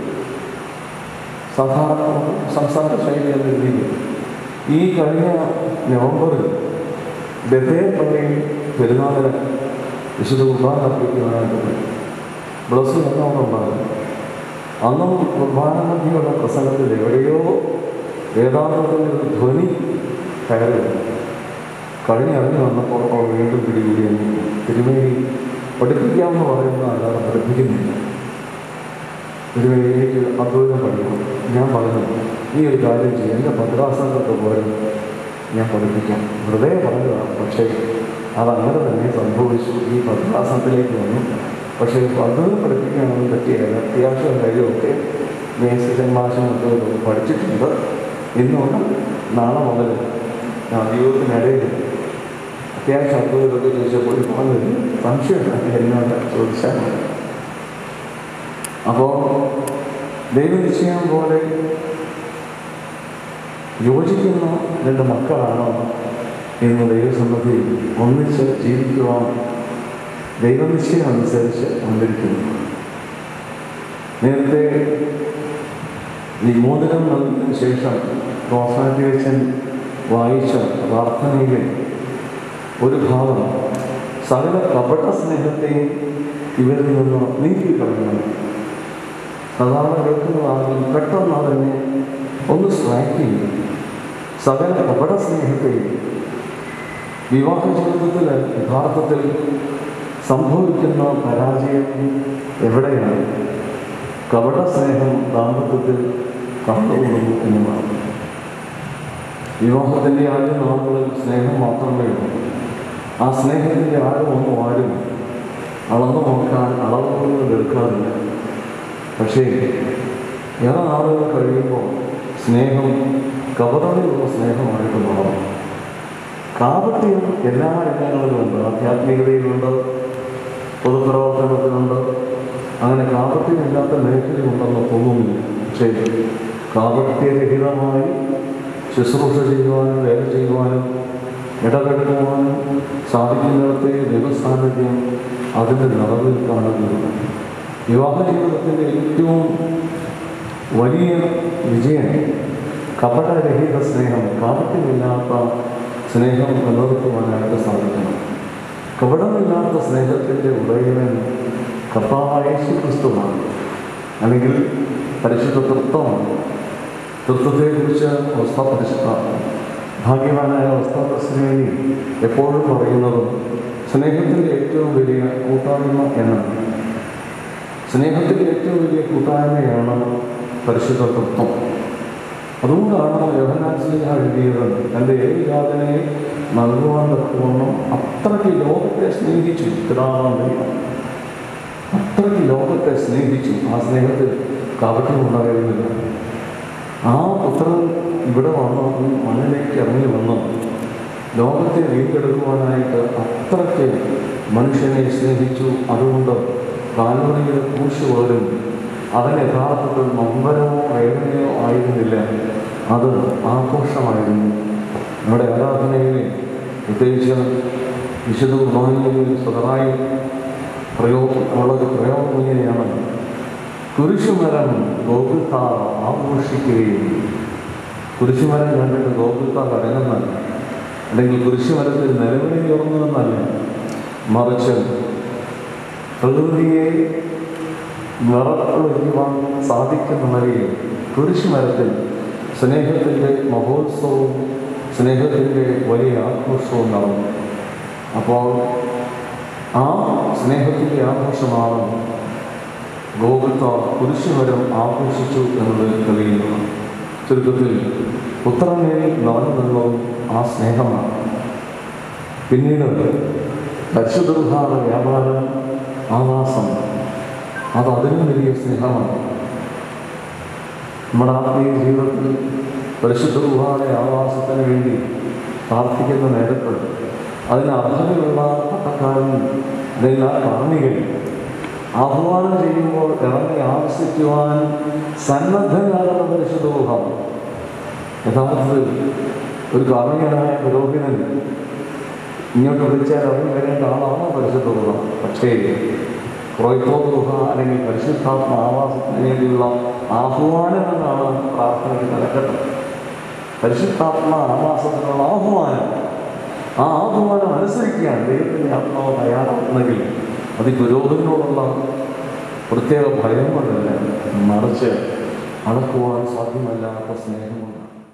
Speaker 13: സാധാരണ സംസാര ശൈലി എന്ന രീതിയിൽ ഈ കഴിഞ്ഞ നവംബറിൽ ബത്തേൽ പള്ളിയിൽ പെരുന്നാളിന് വിശുദ്ധ കുർബാന അർപ്പിക്കുവാനായിട്ട് പോയി. ബ്ലസ് എന്നോണ്ടുണ്ടായിരുന്നു അന്നും കുർബാന മധ്യയുള്ള പ്രസംഗത്തിൽ എവിടെയോ വേദാന്തത്തിൻ്റെ ഒരു ധ്വനി കയറി വന്നു. കഴിഞ്ഞിറങ്ങി വന്നപ്പോൾ അവൾ വീണ്ടും പിടികൂടി എന്നെ തിരുമേനി പഠിപ്പിക്കാമെന്ന് പറയുന്ന അല്ലാതെ പഠിപ്പിക്കുന്നില്ല തിരുമേനി എനിക്ക് അദ്വൈതം പഠിക്കണം ഞാൻ പറഞ്ഞു നീ ഒരു കാര്യം ചെയ്യും എൻ്റെ ഭദ്രാസനത്തൊക്കെ പോരും ഞാൻ പഠിപ്പിക്കാം വെറുതെ പറഞ്ഞതാണ് പക്ഷേ അതങ്ങനെ തന്നെ സംഭവിച്ചു ഈ ഭദ്രാസനത്തിലേക്ക് വന്നു പക്ഷേ അദ്വൈതം പഠിപ്പിക്കുകയാണെന്ന് പറ്റിയാൽ അത്യാവശ്യം കാര്യമൊക്കെ മേശൻ മാസം അദ്വൈതം പഠിച്ചിട്ടുണ്ട് ഇന്നുകൊണ്ട് നാളെ മുതൽ ഞാൻ ജീവിതത്തിനിടയിൽ അത്യാവശ്യം അദ്വൈതമൊക്കെ ചോദിച്ചപ്പോൾ പറഞ്ഞത് സംശയമില്ല എന്നോട് ചോദിച്ചാൽ മതി അപ്പോൾ ദൈവനിശ്ചയം പോലെ യോജിക്കുന്ന രണ്ട് മക്കളാണ് ഇന്ന് ദൈവസമ്മതി ഒന്നിച്ച് ജീവിക്കുവാൻ ദൈവനിശ്ചയം അനുസരിച്ച് വന്നിരിക്കുന്നു നേരത്തെ ഈ മോതിരം നൽകിയതിനു ശേഷം റോസാറ്റിയച്ചൻ വായിച്ച പ്രാർത്ഥനയിലെ ഒരു ഭാഗം സകല കപട സ്നേഹത്തെയും ഇവരിൽ നിന്ന് നീക്കിക്കളഞ്ഞു സാധാരണ കേൾക്കുന്നതാണെങ്കിൽ പെട്ടെന്ന് അതിനെ ഒന്ന് സ്ട്രൈക്ക് ചെയ്യും സകല കപട സ്നേഹത്തെയും വിവാഹ ജീവിതത്തിൽ യഥാർത്ഥത്തിൽ സംഭവിക്കുന്ന പരാജയം എവിടെയാണ് കപട സ്നേഹം ദാമ്പത്യത്തിൽ കടന്നുകൊള്ളുന്നു എന്നുള്ളതാണ് വിവാഹത്തിൻ്റെ ആദ്യ നാളുകളിൽ സ്നേഹം മാത്രമേ ഉള്ളൂ ആ സ്നേഹത്തിൻ്റെ ആഴമൊന്നും ആരും അളന്നു നോക്കാൻ അളവുകൾ എടുക്കാറില്ല പക്ഷേ ഏറെ നാളുകൾ കഴിയുമ്പോൾ സ്നേഹം കപടതയുള്ള സ്നേഹമായിട്ട് മാറും കാപട്യം എല്ലാ രംഗങ്ങളിലുമുണ്ട് ആധ്യാത്മികതയിലുണ്ട് പൊതുപ്രവർത്തനത്തിലുണ്ട് അങ്ങനെ കാപട്യമില്ലാത്ത മേഖലയുണ്ടെന്ന് തോന്നുന്നില്ല പക്ഷേ കാപട്യരഹിതമായി ശുശ്രൂഷ ചെയ്യുവാനും വേല ചെയ്യുവാനും ഇടപെടുവാനും സാധിക്കുന്നിടത്തെ ദൈവസാന്നിധ്യം അതിൻ്റെ നിറവിൽ കാണുന്നുണ്ട് വിവാഹ ജീവിതത്തിൻ്റെ ഏറ്റവും വലിയ വിജയം കപടരഹിത സ്നേഹം കാപട്യമില്ലാത്ത സ്നേഹം നിലനിർത്തുവാനായിട്ട് സാധിക്കണം കപടമില്ലാത്ത സ്നേഹത്തിൻ്റെ ഉടയവൻ കർത്താവായ യേശു ക്രിസ്തുവാണ് അല്ലെങ്കിൽ പരിശുദ്ധ തൃത്വമാണ് തൃത്വത്തെക്കുറിച്ച് അവസ്ഥ പരിശുദ്ധ ഭാഗ്യവാനായ അവസ്ഥ പ്രശ്നേനി എപ്പോഴും പറയുന്നതും സ്നേഹത്തിൻ്റെ ഏറ്റവും വലിയ കൂട്ടായ്മ എന്നാണ് സ്നേഹത്തിൻ്റെ ഏറ്റവും വലിയ കൂട്ടായ്മയാണ് പരിശുദ്ധ തൃത്വം അതുകൊണ്ടാണ് യോഹന്നാൻ സ്ലീഹ എഴുതിയത് തൻ്റെ ഏകജാതനെ നൽകുവാൻ തക്കവണ്ണം അത്രയ്ക്ക് ലോകത്തെ സ്നേഹിച്ചു പിതാവാൻ ദൈവം അത്രയ്ക്ക് ലോകത്തെ സ്നേഹിച്ചു ആ സ്നേഹത്തിൽ കാപട്യമുണ്ടായിരുന്നില്ല ആ പുത്രൻ ഇവിടെ വന്ന് ഈ മണ്ണിലേക്ക് ഇറങ്ങി വന്ന് ലോകത്തെ വീണ്ടെടുക്കുവാനായിട്ട് അത്രയ്ക്ക് മനുഷ്യനെ സ്നേഹിച്ചു അതുകൊണ്ട് കാൽവറിയുടെ കൂശ് പോലും അതിന് യഥാർത്ഥത്തിൽ നൊമ്പരമോ വേദനയോ ആയിരുന്നില്ല അത് ആഘോഷമായിരുന്നു നമ്മുടെ ആരാധനയിൽ പ്രത്യേകിച്ച് വിശുദ്ധ കുർബാനയിൽ സ്വതമായി പ്രയോഗം ഉള്ളത് പ്രയോഗം ഇങ്ങനെയാണ് കുരിശുമരം ഗോകുൽത്ത ആഘോഷിക്കുകയും കുരിശുമരം കണ്ടിട്ട് ഗോകുൽത്ത കടങ്ങുന്നല്ല അല്ലെങ്കിൽ കുരിശുമരത്തിൽ നിലവിളി ഉയർന്നതെന്നല്ല മറിച്ച് പ്രകൃതിയെ വിറക്കൊഴിക്കുവാൻ സാധിക്കുന്ന നിലയിൽ കുരിശുമരത്തിൽ സ്നേഹത്തിൻ്റെ മഹോത്സവവും സ്നേഹത്തിൻ്റെ വലിയ ആഘോഷവും നടന്നു അപ്പോൾ ആ സ്നേഹത്തിൻ്റെ ആഘോഷമാണ് ഗോകുൽത്ത കുരിശുമരം ആഘോഷിച്ചു എന്നത് തെളിയുന്നു ചുരുക്കത്തിൽ ഉത്തരമേൽ നടന്നു നിന്നതും ആ സ്നേഹമാണ് പിന്നീട് പരിശുദ്ധ വ്യാപാരം ആവാസം അത് അതിലും വലിയ സ്നേഹമാണ് നമ്മുടെ ആത്മീയ ജീവിതത്തിൽ പരിശുദ്ധ ഗുഹാടെ ആവാസത്തിന് വേണ്ടി പ്രാർത്ഥിക്കുന്ന നേരത്ത് അതിന് അർഹതയുള്ള പട്ടക്കാരൻ ഇതെല്ലാം കാർമ്മികൻ ആഹ്വാനം ചെയ്യുമ്പോൾ ഇറങ്ങി ആവശ്യിക്കുവാൻ സന്നദ്ധനാകുന്ന പരിശുദ്ധ ഗുഹ യഥാർത്ഥത്തിൽ ഒരു കാർമ്മികനായ പുരോഹിതൻ ഇങ്ങോട്ട് വിളിച്ചാൽ ഇറങ്ങി വരേണ്ട ആളാണോ പരിശുദ്ധ ഗുഹ പക്ഷേ ക്രോയ്പോ ഗുഹ അല്ലെങ്കിൽ പരിശുദ്ധാത്മ ആവാസത്തിന് വേണ്ടിയുള്ള ആഹ്വാനം എന്നാണ് പ്രാർത്ഥനയ്ക്ക് നിലക്കെട്ടത് പരിശുദ്ധാത്മ ആവാസത്തിനുള്ള ആഹ്വാനം ആ ആഹ്വാനം അനുസരിക്കാൻ ദൈവത്തിൻ്റെ ആത്മാവ് തയ്യാറാകുന്നെങ്കിൽ അത് ഈ പുരോഹിതനോടുള്ള പ്രത്യേക ഭയം കൊണ്ടല്ല മറിച്ച് അടക്കുവാൻ സാധ്യമല്ലാത്ത സ്നേഹമുണ്ട്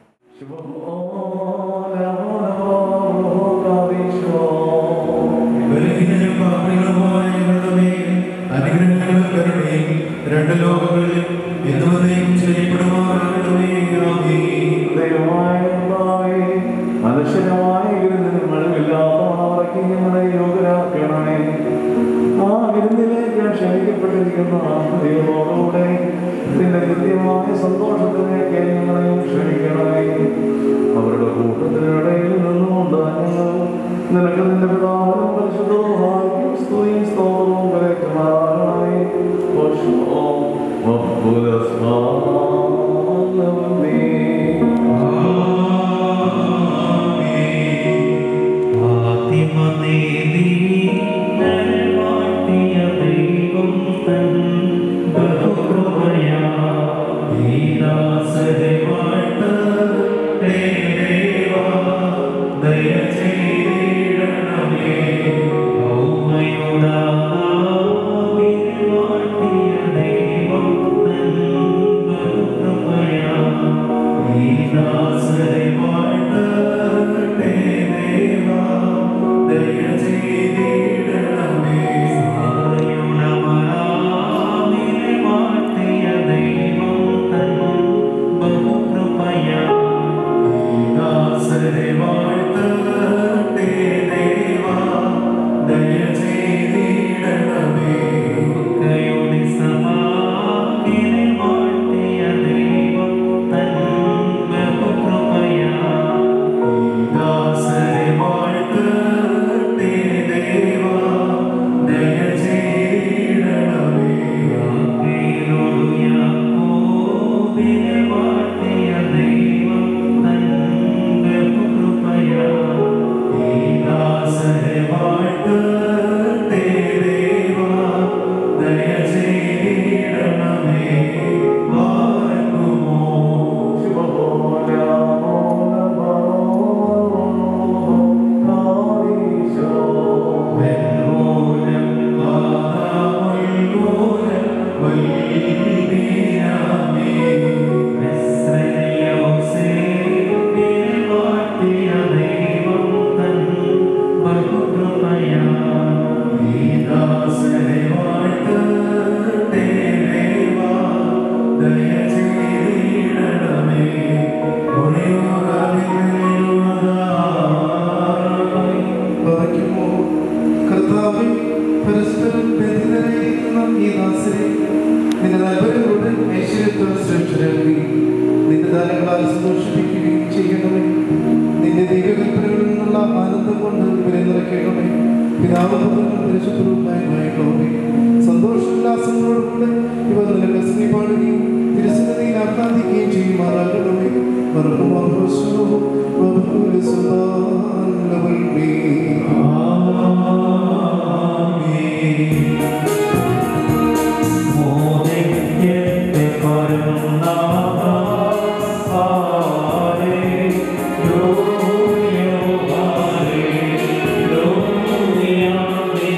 Speaker 8: ബലഹീനരും പാപികളുമായ ഞങ്ങളുടെ മേൽ അനുഗ്രഹങ്ങളും കരുണയും രണ്ട് ലോകങ്ങളിലും എന്നുവരെയും ചെയ്യപ്പെടുമാറാകണമേ ആമേൻ.
Speaker 13: ദൈവമായ കർത്താവേ, മനുഷ്യരായ വിരുന്നിന് മഴവില്ലാത്തവണവർക്ക് ഞങ്ങളെ യോഗ്യരാക്കണമേ ആ വിരുന്നിലേക്ക് ക്ഷണിക്കപ്പെട്ടിരിക്കുന്ന ആ ദൈവത്തോടുകൂടെ നിന്റെ കൃത്യമായ സന്തോഷത്തിലേക്ക് ഞങ്ങളെയും ക്ഷണിക്കണമേ അവരുടെ കൂട്ടത്തിനിടയിൽ നിന്നുകൊണ്ട് ഞങ്ങൾ നിനക്ക് നിന്റെ പിതാവിനും പരിശുദ്ധവുമായി സ്തുതിയും സ്തോത്രവും കരയ്ക്കുമാറാകണമേ ഓശോ
Speaker 10: വഹിക്കുമോ കർത്താവെ പരസ്പരം ബന്ധിതരായിരിക്കുന്ന ഈ ദാസരെ നിന്റെ താല്പര്യങ്ങളുടെ ഐശ്വര്യത്തോടെ ശ്രേഷ്ഠരാക്കി നിന്റെ ദാനങ്ങളാൽ സന്തോഷിപ്പിക്കുകയും ചെയ്യണമേ നിന്റെ ദൈവകൽപ്പനകളിൽ നിന്നുള്ള ആനന്ദം കൊണ്ട് ഇവരെ നിറയ്ക്കണമേ പിതാവ് പുത്രനും പരിശുദ്ധവുമായിട്ടുള്ളവേ സന്തോഷോല്ലാസങ്ങളോടുകൂടെ ഇവർ നിനക്ക് സ്ത്രീ പാടുകയും തിരുസന്നിധിയിൽ ആഹ്ലാദിക്കുകയും ചെയ്യുമാറാകണമേ മറക്കുമാർഹോസ്വവും
Speaker 8: Hallelujah.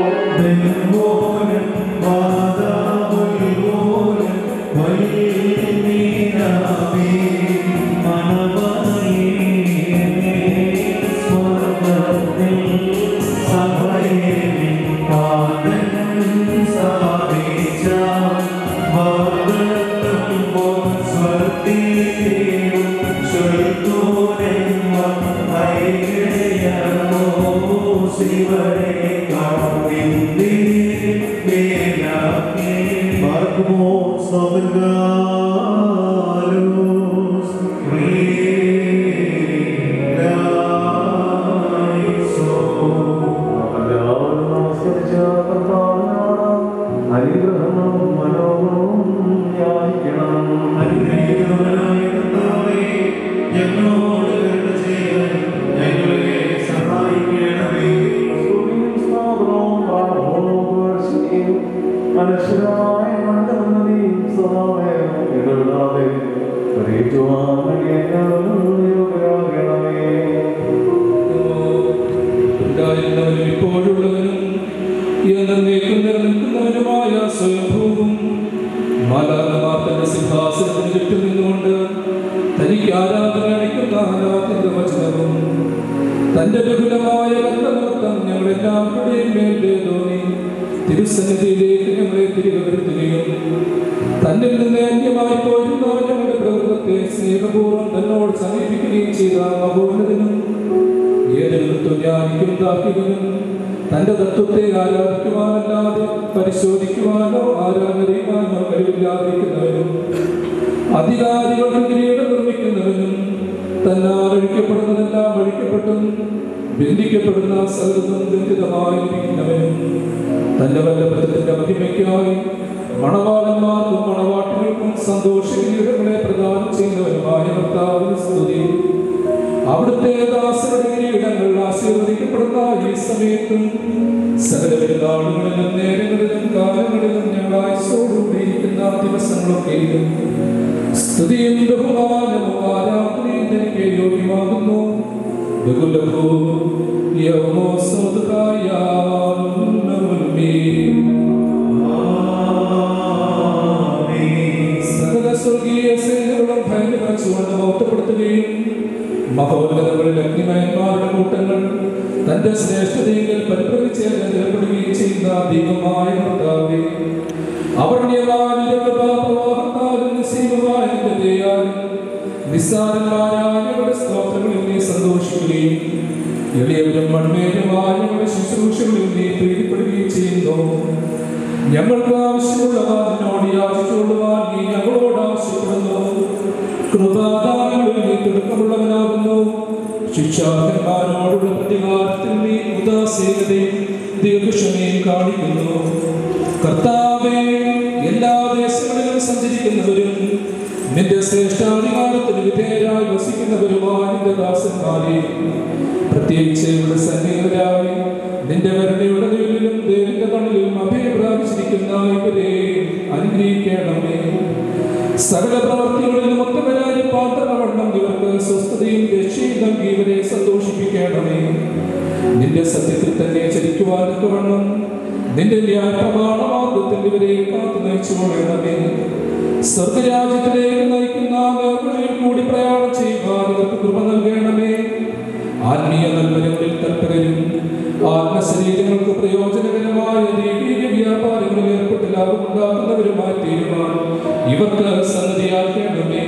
Speaker 14: ഉണ്ടായിരുന്നവനും ഇപ്പോഴുള്ളവനും എന്നേക്കും നിലനിൽക്കുന്നവനുമായ സ്വയംഭൂവും മാലാകമാർത്തന്റെ സിംഹാസനത്തിന് ചുറ്റും നിന്നുകൊണ്ട് തനിക്ക് ആരാധന അണിക്കുന്ന ആരാധ്യന്റെ വചനവും തന്റെ ബഹുലമായ കർത്തനൃത്തം ഞങ്ങളെല്ലാവരുടെയും മേൽ തോന്നി തിരുസന്നിധിയിലേക്ക് ഞങ്ങളെ തിരികെ വരുത്തുകയും തന്നിൽ നിന്ന് അന്യമായി പോയിരുന്ന ഞങ്ങളുടെ പ്രകൃതത്തെ സ്നേഹപൂർവ്വം തന്നോട് സമീപിക്കുകയും ചെയ്ത മഹോന്നതനും ഏതൊരു ജ്ഞാനിക്കും താർക്കികനും തന്റെ തത്വത്തെ ആരാധിക്കുവാനല്ലാതെ പരിശോധിക്കുവാനോ ആരാധനയുവാനോ കഴിവില്ലാതിരിക്കുന്നവനും അധികാരികൾക്ക് കിരീടം നിർമ്മിക്കുന്നവനും തന്നാൽ അഴിക്കപ്പെടുന്നതെല്ലാം അഴിക്കപ്പെട്ടും ബന്ധിക്കപ്പെടുന്ന സകലതും ബന്ധിതമായിരിക്കുന്നവനും തന്റെ വല്ലഭത്തിന്റെ മഹിമയ്ക്കായി മണവാളന്മാർക്കും മണവാട്ടികൾക്കും സന്തോഷ കിരീടങ്ങളെ പ്രദാനം ചെയ്യുന്നവനുമായ കർത്താവിന് സ്തുതി അവിടുത്തെ ദാസരുടെ കിരീടങ്ങൾ ആശീർവദിക്കപ്പെടുന്ന ഈ സമയത്തും സകല പെരുന്നാളുകളിലും നേരങ്ങളിലും കാലങ്ങളിലും ഞങ്ങൾ ആയുസോടുകൂടിയിരിക്കുന്ന ദിവസങ്ങളൊക്കെയും സ്തുതിയും ബഹുമാനവും ആരാധനയും എനിക്ക് യോഗ്യമാകുന്നു ബഹുലഭൂ യൗമോ സകല സ്വർഗീയ സേനകളും ഭയങ്കരച്ചുകൊണ്ട് മൗത്തപ്പെടുത്തുകയും മഹോന്നതങ്ങളിൽ അഗ്നിമയന്മാരുടെ കൂട്ടങ്ങൾ തന്റെ ശ്രേഷ്ഠതയിൽ പരിഭ്രമിച്ച് ഏർപ്പെടുകയും ചെയ്യുന്ന ദീപമായ കർത്താവേ അവർണ്യമാനും നിസ്സീമമായ നിന്റെ ദയാലും നിസ്സാരന്മാരായ ഞങ്ങളുടെ സ്തോത്രങ്ങളിൽ നീ സന്തോഷിക്കുകയും എളിയവരും മൺമേലുമായ ഞങ്ങളുടെ ശുശ്രൂഷകളിൽ നീ പ്രീതിപ്പെടുകയും ചെയ്യുന്നു ഞങ്ങൾക്ക് ആവശ്യമുള്ളവ നിന്നോട് യാചിച്ചുകൊള്ളുവാൻ നീ ഞങ്ങളോട് ആവശ്യപ്പെടുന്നു കൃപാദാനങ്ങളിൽ നീ തിടുക്കമുള്ളവനാകുന്നു ശിക്ഷാകന്മാരോടുള്ള പ്രതികാരത്തിൽ നീ ഉദാസീനതയും ദീർഘക്ഷമയും കാണിക്കുന്നു കർത്താവേ എല്ലാ ദേശങ്ങളിലും സഞ്ചരിക്കുന്നവരും നിന്റെ ശ്രേഷ്ഠാധികാരത്തിന് വിധേയരായി വസിക്കുന്നവരുമായ നിന്റെ ദാസന്മാരെ പ്രത്യേകിച്ച് ഇവിടെ സന്നിഹിതരായി നിന്റെ വരണയുടെ നിഴലിലും ദേവിന്റെ തണലിലും അഭയം പ്രാപിച്ചിരിക്കുന്ന ഇവരെ അനുഗ്രഹിക്കണമേ സകല പ്രവർത്തികളിലും ഒത്തവരായി പാത്രവണ്ണം ഇവർക്ക് സ്വസ്ഥതയും രക്ഷയും നൽകി ഇവരെ സന്തോഷിപ്പിക്കണമേ നിന്റെ സത്യത്തിൽ തന്നെ ചരിക്കുവാനൊക്കെ വണ്ണം നിന്റെ ന്യായപ്രമാണമാർഗത്തിൽ ഇവരെ കാത്തു നയിച്ചു കൊള്ളണമേ സ്വർഗരാജ്യത്തിലേക്ക് നയിക്കുന്ന നേർവഴിയിൽ കൂടി പ്രയാണം ചെയ്യുവാൻ ഇവർക്ക് കൃപ നൽകണമേ ആത്മീയ നൽവരങ്ങളിൽ തൽപരരും ആത്മശരീരങ്ങൾക്ക് പ്രയോജനകരമായ ദൈവീക വ്യാപാരങ്ങളിൽ ഏർപ്പെട്ട് ലാഭമുണ്ടാക്കുന്നവരുമായി തീരുമാൻ ഇവർക്ക് സന്നദ്ധിയാക്കണമേ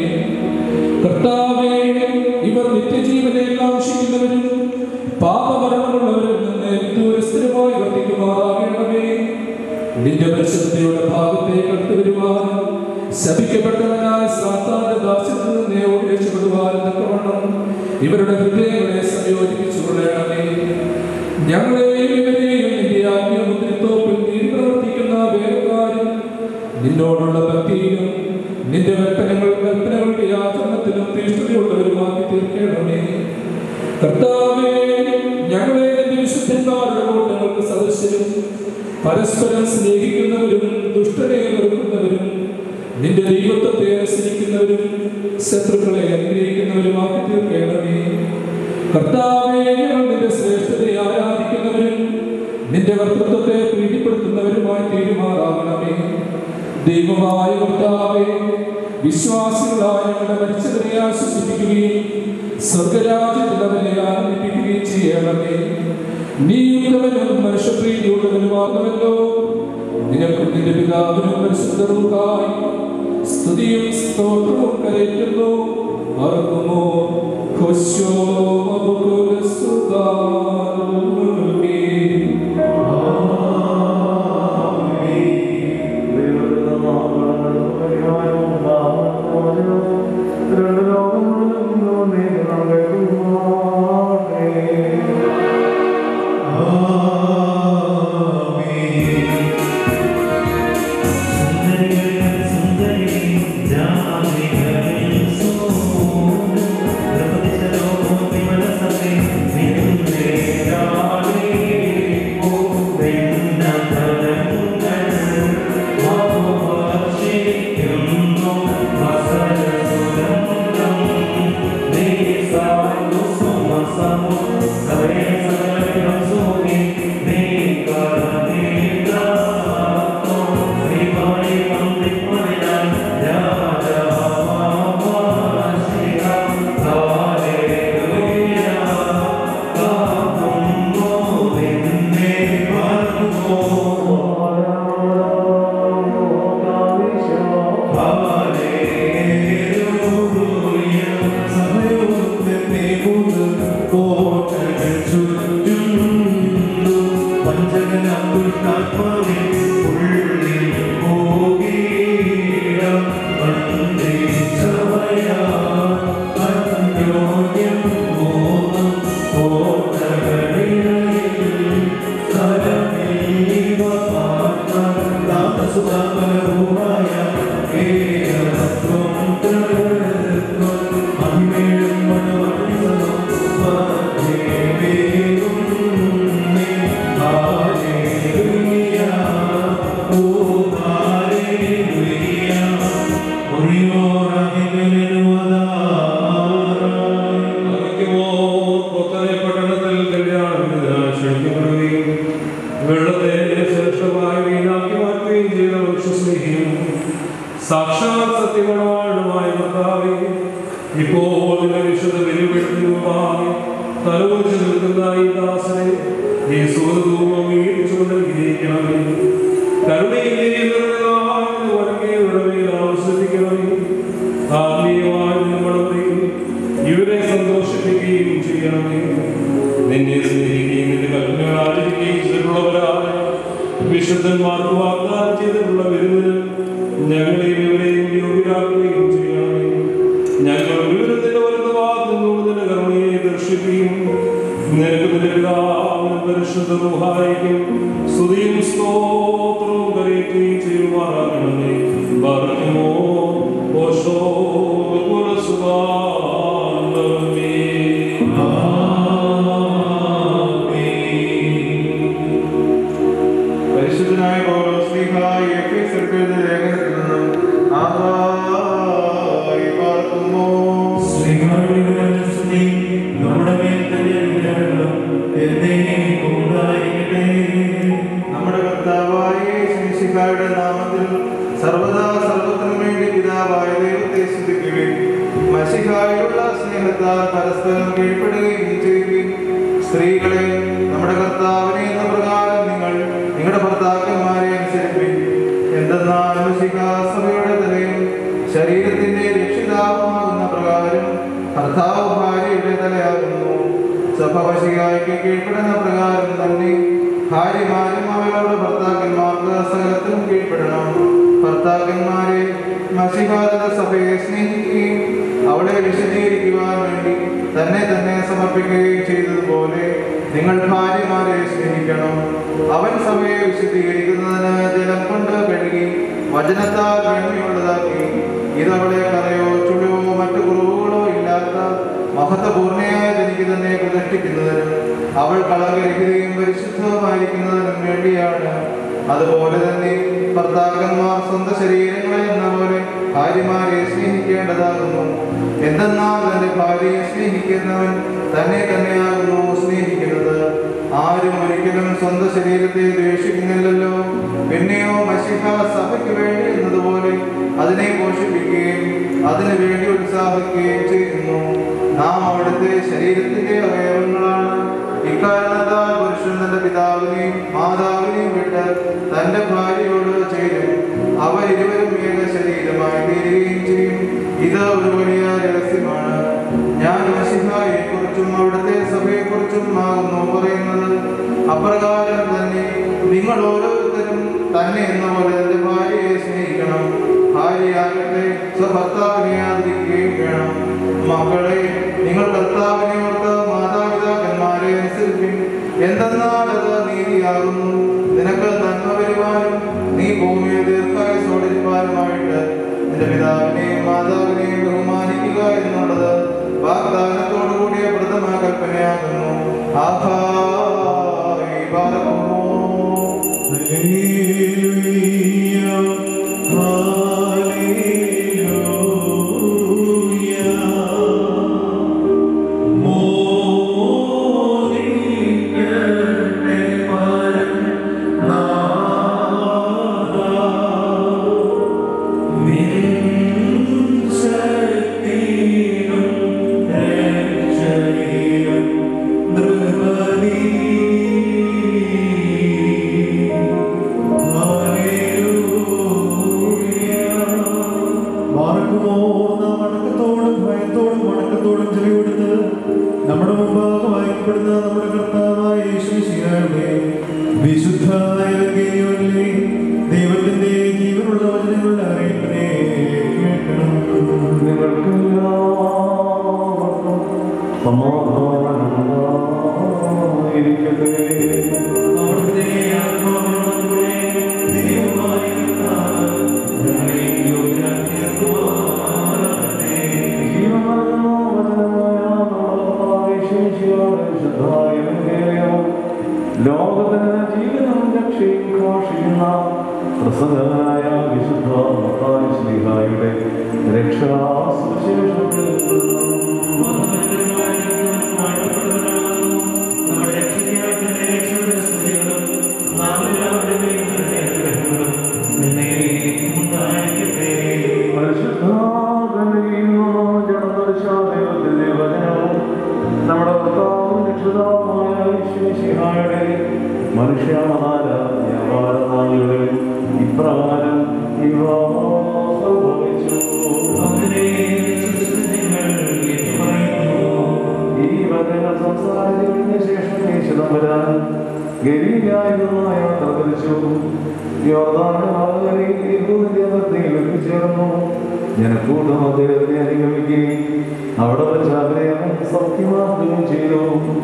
Speaker 14: കർത്താവേ ഇവർ നിത്യജീവനെ കാക്ഷിക്കുന്നവരും പാപമരണമുള്ളവരിൽ നിന്ന് വിദൂരസ്ഥിരമായി വർദ്ധിക്കുമാറാകണമേ നിന്റെ പരിശുദ്ധയുടെ ഭാഗത്തേക്ക് അടുത്തു വരുവാനും ശപിക്കപ്പെട്ടവനായ സാത്താന്റെ ദാസ്യത്തിൽ നിന്ന് രക്ഷപ്പെടുവാനും തക്കവണ്ണം ഇവരുടെ ഹൃദയങ്ങളെ സംയോജിപ്പിച്ചു കൊള്ളണമേ ഞങ്ങളെയും ഇവരെയും നിന്റെ ആത്മീയമുദ്രിത്തോപ്പിൽ നീ പ്രവർത്തിക്കുന്ന വേലക്കാരും നിന്നോടുള്ള ഭക്തിയിലും നിന്റെ കൽപ്പനകൾ കൽപ്പനകളുടെ ആചരണത്തിലും തീഷ്ണതയുള്ളവരുമാക്കി തീർക്കണമേ കർത്താവേ ഞങ്ങളെ നിന്റെ വിശുദ്ധന്മാരുടെ കൂട്ടങ്ങൾക്ക് സദസ്യരും പരസ്പരം സ്നേഹിക്കുന്നവരും ദുഷ്ടനെ വെറുക്കുന്നവരും നിന്റെ ദൈവത്വത്തെ അനുസരിക്കുന്നവരും ശത്രുക്കളെ അനുഗ്രഹിക്കുന്നവരുമാക്കി തീർക്കണമേ കർത്താവേ ഞങ്ങൾ നിന്റെ ശ്രേഷ്ഠതയെ ആരാധിക്കുന്നവരും നിന്റെ കർത്തൃത്വത്തെ പ്രീതിപ്പെടുത്തുന്നവരുമായി തീരുമാറാകണമേ ദൈവമായ കർത്താവേ വിശ്വാസികളായ ഞങ്ങളുടെ മരിച്ചവരെ ആശ്വസിപ്പിക്കുകയും സ്വർഗരാജ്യത്തിൽ അവരെ ആനന്ദിപ്പിക്കുകയും ചെയ്യണമേ നീ ഉത്തമനും മനുഷ്യപ്രീതിയുള്ളവനുമാകുമല്ലോ നിനക്കും നിന്റെ പിതാവിനും പരിശുദ്ധർക്കായി സ്തുതിയും സ്തോത്രവും കരയറ്റുന്നു മറക്കുമോ ഹോശോ
Speaker 6: വെള്ളത്തെ ശ്രേഷ്ഠമായി വീണാക്കി മാറ്റുകയും ചെയ്ത വൃക്ഷസ്നേഹിയും സാക്ഷാത് സത്യഗുണവാളുമായ കർത്താവേ ഇപ്പോൾ നിന്റെ വിശുദ്ധ വെല്ലുവിളിക്കുവായി തലവെച്ച് നിൽക്കുന്ന ഈ ദാസനെ ഈ സുഹൃതവും അംഗീകരിച്ചുകൊണ്ട് വിജയിക്കണമേ കരുണയിലേക്ക് വടക്കേയുടെ മേൽ ആവശ്യപ്പിക്കണമേ ആത്മീയമായ നമ്മുടെ ഇവരെ സന്തോഷിപ്പിക്കുകയും ചെയ്യണമേ നിന്നെ സ്നേഹിക്കുകയും നിന്റെ കൽപ്പനകൾ ആചരിക്കുകയും ചെയ്തിട്ടുള്ളവരാണ് വിശുദ്ധന്മാർക്ക് വാഗ്ദാനം ചെയ്തിട്ടുള്ള വിരുന്നിന് ഞങ്ങളെയും ഇവരെയും യോഗ്യരാക്കുകയും ചെയ്യണമേ ഞങ്ങൾ വിവരത്തിന്റെ വരുന്ന വാദങ്ങളോട് നിന്റെ കരുണയെ ദർശിക്കുകയും നിനക്ക് നിന്റെ പിതാവിനും പരിശുദ്ധ റുഹായിക്കും സ്തുതിയും സ്തോത്രവും കരയുകയും ചെയ്യുമാറാകണമേ പറഞ്ഞുമോ ഓശോ സുബാനമേ
Speaker 2: പരിശുദ്ധനായ പൗലോസ്ലിഹായി എഫേസ്യർക്ക് എഴുതിയ ലേഖനത്തിൽ നിന്നും ആഹായി പാർക്കുന്നു. നമ്മുടെ കർത്താവായ യേശുമിശിഹായുടെ നാമത്തിൽ സർവദാ സർവത്തിനും വേണ്ടി പിതാവായ ദൈവത്തെ സ്തുതിക്കുകയും മഷിഹായുള്ള സ്നേഹത്താൽ പരസ്പരം കീഴ്പ്പെടുകയും ചെയ്യുകയും സ്ത്രീകളെ നമ്മുടെ കർത്താവിനെ എന്ന പ്രകാരം നിങ്ങൾ നിങ്ങളുടെ ഭർത്താക്കന്മാരെ അനുസരിപ്പിക്കും എന്തെന്നാൽ മഷിഹ സഭയുടെ തലയും ശരീരത്തിന്റെ രക്ഷിതാവുമാകുന്ന പ്രകാരം ഭർത്താവ് ഭാര്യയുടെ തലയാകുന്നു സഭ വശികായ്ക്ക് കീഴ്പ്പെടുന്ന പ്രകാരം തന്നെ ഭാര്യമാരും അവരുടെ ഭർത്താക്കന്മാർക്ക് സകലത്തിനും കീഴ്പ്പെടണം ഭർത്താക്കന്മാരെ മഷികാതര സഭയെ സ്നേഹിക്കുകയും അവളെ വിശദീകരിക്കുവാൻ വേണ്ടി തന്നെ തന്നെ സമർപ്പിക്കുകയും ചെയ്തതുപോലെ നിങ്ങൾ ഭാര്യമാരെ സ്നേഹിക്കണം അവൻ സഭയെ വിശദീകരിക്കുന്നതിന് ജലം കൊണ്ട് കഴുകി വചനത്താൽ വെണ്മയുള്ളതാക്കി ഇതവളെ കറയോ ചുളിവോ മറ്റു കുറവുകളോ ഇല്ലാത്ത മഹത്വപൂർണയായ തനിക്ക് തന്നെ പ്രതിഷ്ഠിക്കുന്നതിനും അവൾ കളകരഹിതയും പരിശുദ്ധവുമായിരിക്കുന്നതിനും വേണ്ടിയാണ് അതുപോലെ തന്നെ ഭർത്താക്കന്മാർ സ്വന്തം ശരീരങ്ങളെ എന്ന പോലെ ഭാര്യമാരെ സ്നേഹിക്കേണ്ടതാകുന്നു എന്തെന്നാൽ തന്റെ ഭാര്യയെ സ്നേഹിക്കുന്നവൻ തന്നെ തന്നെയാകുന്നു സ്നേഹിക്കുന്നത് ആരും ഒരിക്കലും സ്വന്തം ശരീരത്തെ ദ്വേഷിക്കുന്നില്ലല്ലോ പിന്നെയോ മഷിഹ സഭയ്ക്ക് വേണ്ടി എന്നതുപോലെ അതിനെ പോഷിപ്പിക്കുകയും അതിനു വേണ്ടി ഉത്സാഹിക്കുകയും ചെയ്യുന്നു നാം അവിടുത്തെ ശരീരത്തിന്റെ അവയവങ്ങളാണ് ഇക്കാരണത്താൽ പുരുഷൻ തന്റെ പിതാവിനെയും മാതാവിനെയും വിട്ട് തന്റെ ഭാര്യയോട് ചേരും അവർ ഇരുവരും ഏക ശരീരമായി തീരുകയും ചെയ്യും ഇത് ഒരു വലിയ രഹസ്യമാണ് ഞാൻ മഷിഹായെ കുറിച്ചും അവിടുത്തെ സഭയെ കുറിച്ചും ആകുന്നു പറയുന്നത് അപ്രകാരം തന്നെ നിങ്ങൾ ഓരോരുത്തരും തന്നെ എന്ന പോലെ തന്റെ ഭാര്യയെ സ്നേഹിക്കണം ഭാര്യയാകട്ടെ സ്വഭർത്താവിനെ ആദരിക്കുകയും വേണം മക്കളെ നിങ്ങൾ കർത്താവിനെ ഓർത്ത് മാതാപിതാക്കന്മാരെ അനുസരിക്കും എന്തെന്നാൽ അത് നീതിയാകുന്നു നിനക്ക് നന്മ വരുവാനും നീ ഭൂമിയെ ദീർഘായുസോടിരിപ്പാനുമായിട്ട് നിന്റെ പിതാവിനെയും മാതാവിനെയും ബഹുമാനിക്കുക എന്നുള്ളത് വാഗ്ദാനത്തോടു കൂടിയ പ്രഥമ കൽപ്പനയാകുന്നു ആഹായി പാർക്കുമോ
Speaker 8: മാർക്കുമോ നാം വണക്കത്തോടും ഭയത്തോടും വണക്കത്തോടും ചെവികൊടുത്ത് നമ്മുടെ മുമ്പാകെ വായിക്കപ്പെടുന്ന നമ്മുടെ കർത്താവായ യേശുമിശിഹായുടെ വിശുദ്ധ എവങ്കേലിയോനിലെ ദൈവത്തിന്റെ ജീവനുള്ള വചനങ്ങളുടെ അറിയിപ്പിനെ കേൾക്കണം
Speaker 13: നിങ്ങൾക്ക് എല്ലാവർക്കും സമാധാനമായിരിക്കട്ടെ അവിടുത്തെ ആത്മാവിനോടുകൂടെ ദൈവമായ കർത്താവ് ഞങ്ങളെ യോഗ്യരാക്കി തീർക്കുമാറാകട്ടെ. ജീവൻ നൽകുന്ന വചനമായ നമ്മുടെ ശേഷിയോടെ ശുദ്ധമായ എവങ്കേലിയം ലോകത്തിന് ജീവനും രക്ഷയും ഘോഷിക്കുന്ന പ്രസന്നനായ വിശുദ്ധ മത്തായി ശ്രീഹായുടെ രക്ഷാ സുവിശേഷത്തിൽ നമ്മുടെ ഭർത്താവും രക്ഷിതാവുമായ ഈശ്വരശിഹായുടെ മനുഷ്യാഹാര വ്യാപാര നാളുകളിൽ ഇപ്രകാരം ഇവ സംഭവിച്ചു ഈ വചനങ്ങൾ സംസാരിച്ചതിന് ശേഷം യേശുദം വരാൻ ഗലീലായിരുന്ന യാത്ര തിരിച്ചു യോർദാന്റെ അതിർത്തിയിൽ എത്തിച്ചേർന്നു ജനക്കൂട്ടം അദ്ദേഹത്തെ അനുഗമിക്കുകയും അവിടെ വെച്ച് അവരെ അവൻ സൗഖ്യമാക്കുകയും ചെയ്തു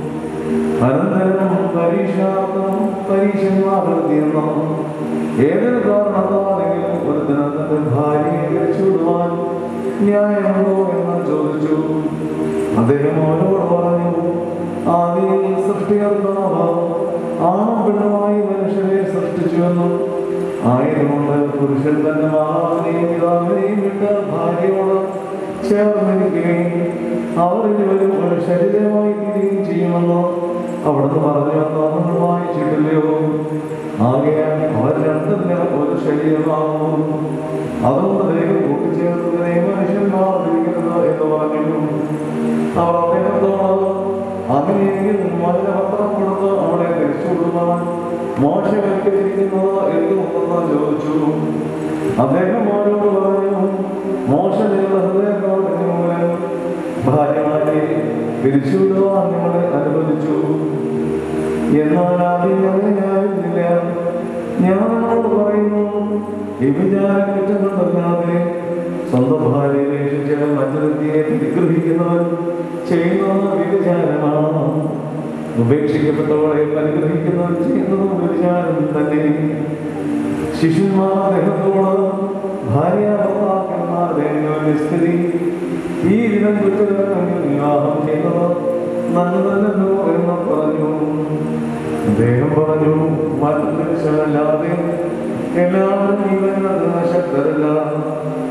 Speaker 13: അനന്തരം പരീക്ഷാർത്ഥം പരീക്ഷന്മാർ എത്തിയെന്നും ഏതൊരു കാരണത്താലെങ്കിലും ഒരുത്തന് തന്റെ ഭാര്യയെ തിരിച്ചുവിടുവാൻ ന്യായമുണ്ടോ എന്ന് ചോദിച്ചു അദ്ദേഹം അവനോട് പറഞ്ഞു ആദ്യം സൃഷ്ടികർത്താവ് ആണും പെണ്ണുമായി മനുഷ്യരെ സൃഷ്ടിച്ചുവെന്നും ആയതുകൊണ്ട് പുരുഷൻ തന്റെ മാതാവിനെയും പിതാവിനെയും വിട്ട് ഭാര്യയോട് ചേർന്നിരിക്കുകയും അവർ ഇരുവരും ഒരു ശരീരമായി തീരുകയും ചെയ്യുമെന്ന് അവിടുന്ന് പറഞ്ഞുവെന്ന് നമ്മൾ വായിച്ചിട്ടില്ലയോ ആകയാൽ അവർ രണ്ടും ഒരു ശരീരമാകുന്നു അതുകൊണ്ട് ദൈവം കൂട്ടിച്ചേർത്തതിനെ മനുഷ്യന്മാർ തിരിക്കരുത് എന്ന് പറഞ്ഞു അവർ അദ്ദേഹത്തോട് അങ്ങനെയെങ്കിൽ മലിനപത്രം കൊടുത്ത് അവിടെ തിരിച്ചുവിടുവാൻ മോശവൽക്കരിക്കുന്നത് എന്തുകൊണ്ടെന്ന് ചോദിച്ചു അദ്ദേഹം അവരോട് പറഞ്ഞു മോശ നിങ്ങളുടെ ഹൃദയപ്രവർത്തന മൂലം ഭാര്യമാരെ പിരിച്ചുവിടുവാൻ നിങ്ങളെ അനുവദിച്ചു എന്നാൽ ആദ്യം ഞങ്ങളെ ഞാനില്ല ഞാൻ നിങ്ങളോട് പറയുന്നു വ്യഭിചാര കുറ്റം കൊണ്ടല്ലാതെ സ്വന്തം ഭാര്യയെ രക്ഷിച്ച് മറ്റൊരുത്തിയെ നിഗ്രഹിക്കുന്നവൻ ചെയ്യുന്നത് വ്യഭിചാരമാണ് ഉപേക്ഷിക്കപ്പെട്ടവളെ പരിഗ്രഹിക്കുന്നവൻ ചെയ്യുന്നതും വ്യഭിചാരം തന്നെ ശിശുന്മാർ അദ്ദേഹത്തോട് ഭാര്യ ഭർത്താക്കന്മാരുടെ സ്ഥിതി ഈ വിധം കുറ്റകരങ്ങളിൽ വിവാഹം ചെയ്യുന്നത് നല്ലതല്ലോ എന്ന് പറഞ്ഞു അദ്ദേഹം പറഞ്ഞു മറ്റല്ലാതെ എല്ലാവരും ജീവനത്തിന് ശക്തരല്ല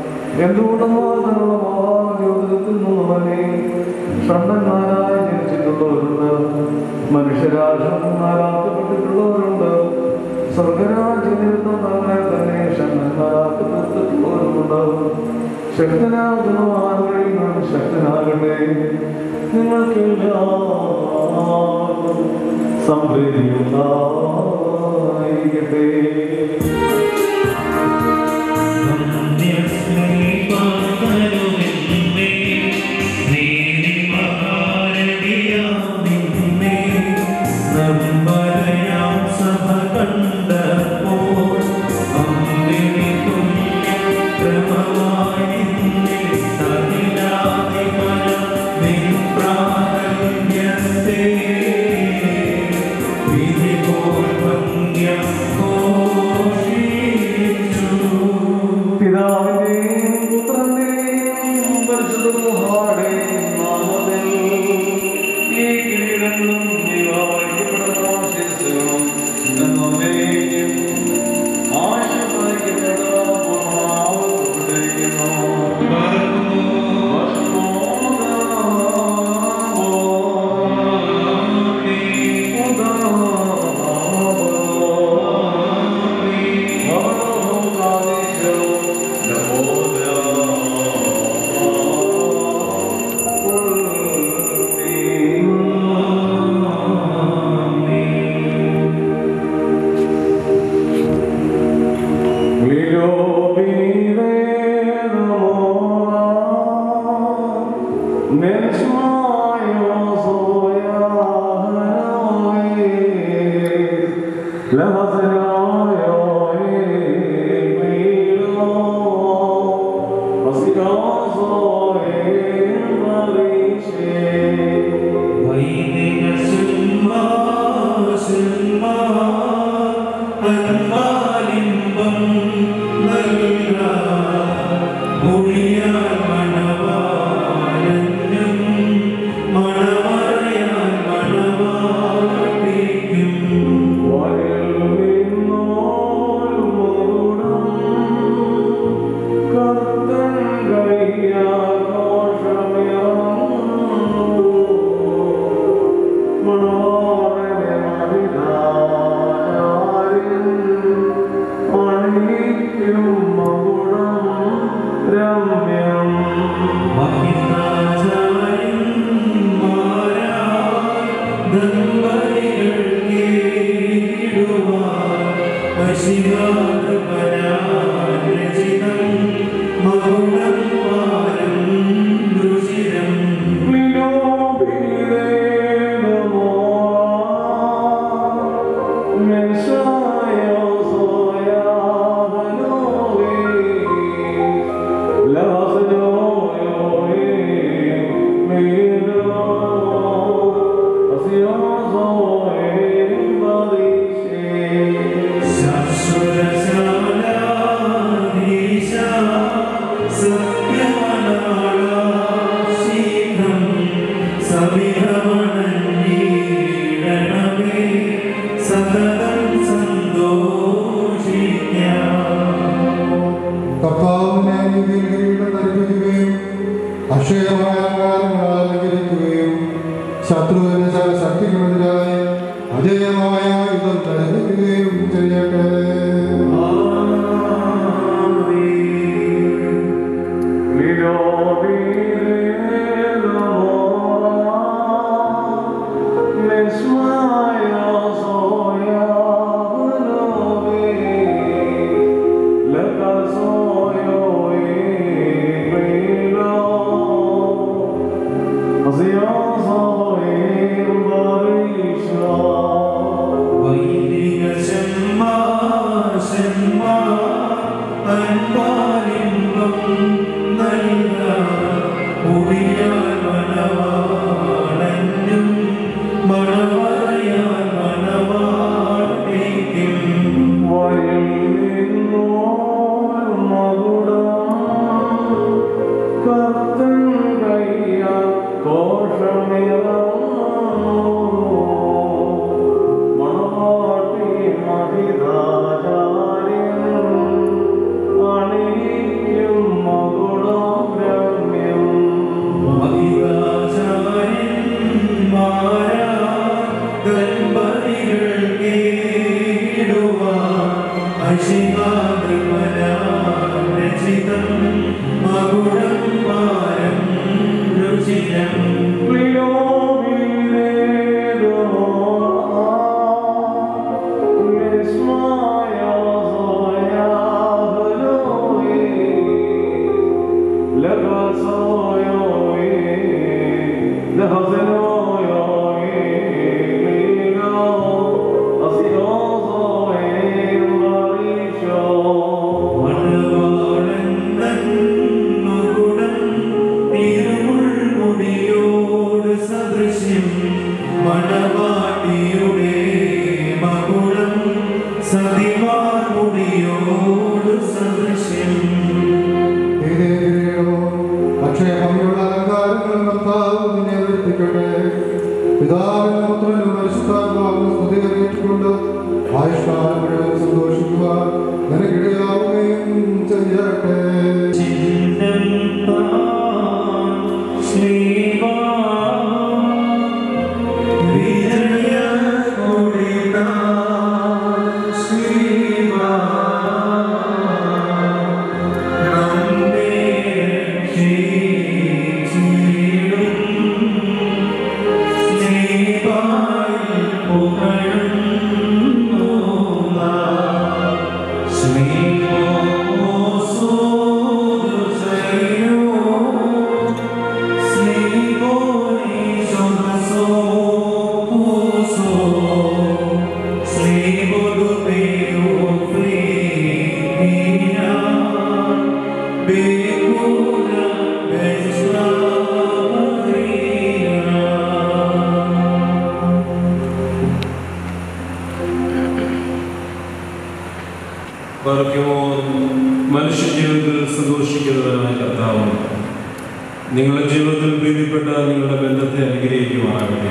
Speaker 13: എന്തുകൊണ്ടെന്നാൽ തങ്ങളുടെ മാതാവ് ജ്യോതിരത്തിൽ നിന്നുമല്ലേ ഷണ്ടന്മാരായി ജനിച്ചിട്ടുണ്ട് ശക്തിയുള്ളവരുണ്ട് മനുഷ്യരാഷ്ട്രം നാലാക്കപ്പെട്ടിട്ടുള്ളവരുണ്ട് സ്വർഗരാജ്യനിമിത്തം തന്നെ തന്നെ ക്ഷമനാക്കപ്പെട്ടിട്ടുള്ളവരുണ്ട് ശക്തനാകുന്നവരിൽ ശക്തനാകട്ടെ നിങ്ങൾക്കെല്ലാവർക്കും സംപ്രീതിയുണ്ടായിരിക്കട്ടെ പിതാവിന്റെയും പുത്രന്റെയും പരിശുദ്ധമുഹാടെയും നാമത്തിൽ ഈ കിരീടങ്ങളും ദൈവാവയ്ക്കപ്പെടുന്ന ശിരസുകളും എന്നേക്കും ആശീർവദിക്കപ്പെട്ട
Speaker 11: ശാശ്വത
Speaker 10: അക്ഷയഭംഗിയുള്ള അലങ്കാരങ്ങളും കർത്താവ് നിന്നെ വരുത്തിക്കട്ടെ പിതാവിനും പുത്രനും പരിശുദ്ധാത്മാവിനും സ്തുതി കരയേറ്റുകൊണ്ട് ആയുഷ്കാലം മുഴുവൻ സന്തോഷിക്കുവാൻ നിനക്കിടയാവുകയും ചെയ്യട്ടെ
Speaker 6: വർക്കുമോ മനുഷ്യ ജീവിതത്തിൽ സന്തോഷിക്കുന്നവനായ കർത്താവ് നിങ്ങളുടെ ജീവിതത്തിൽ പ്രീതിപ്പെട്ട നിങ്ങളുടെ ബന്ധത്തെ അനുഗ്രഹിക്കുമാറാകട്ടെ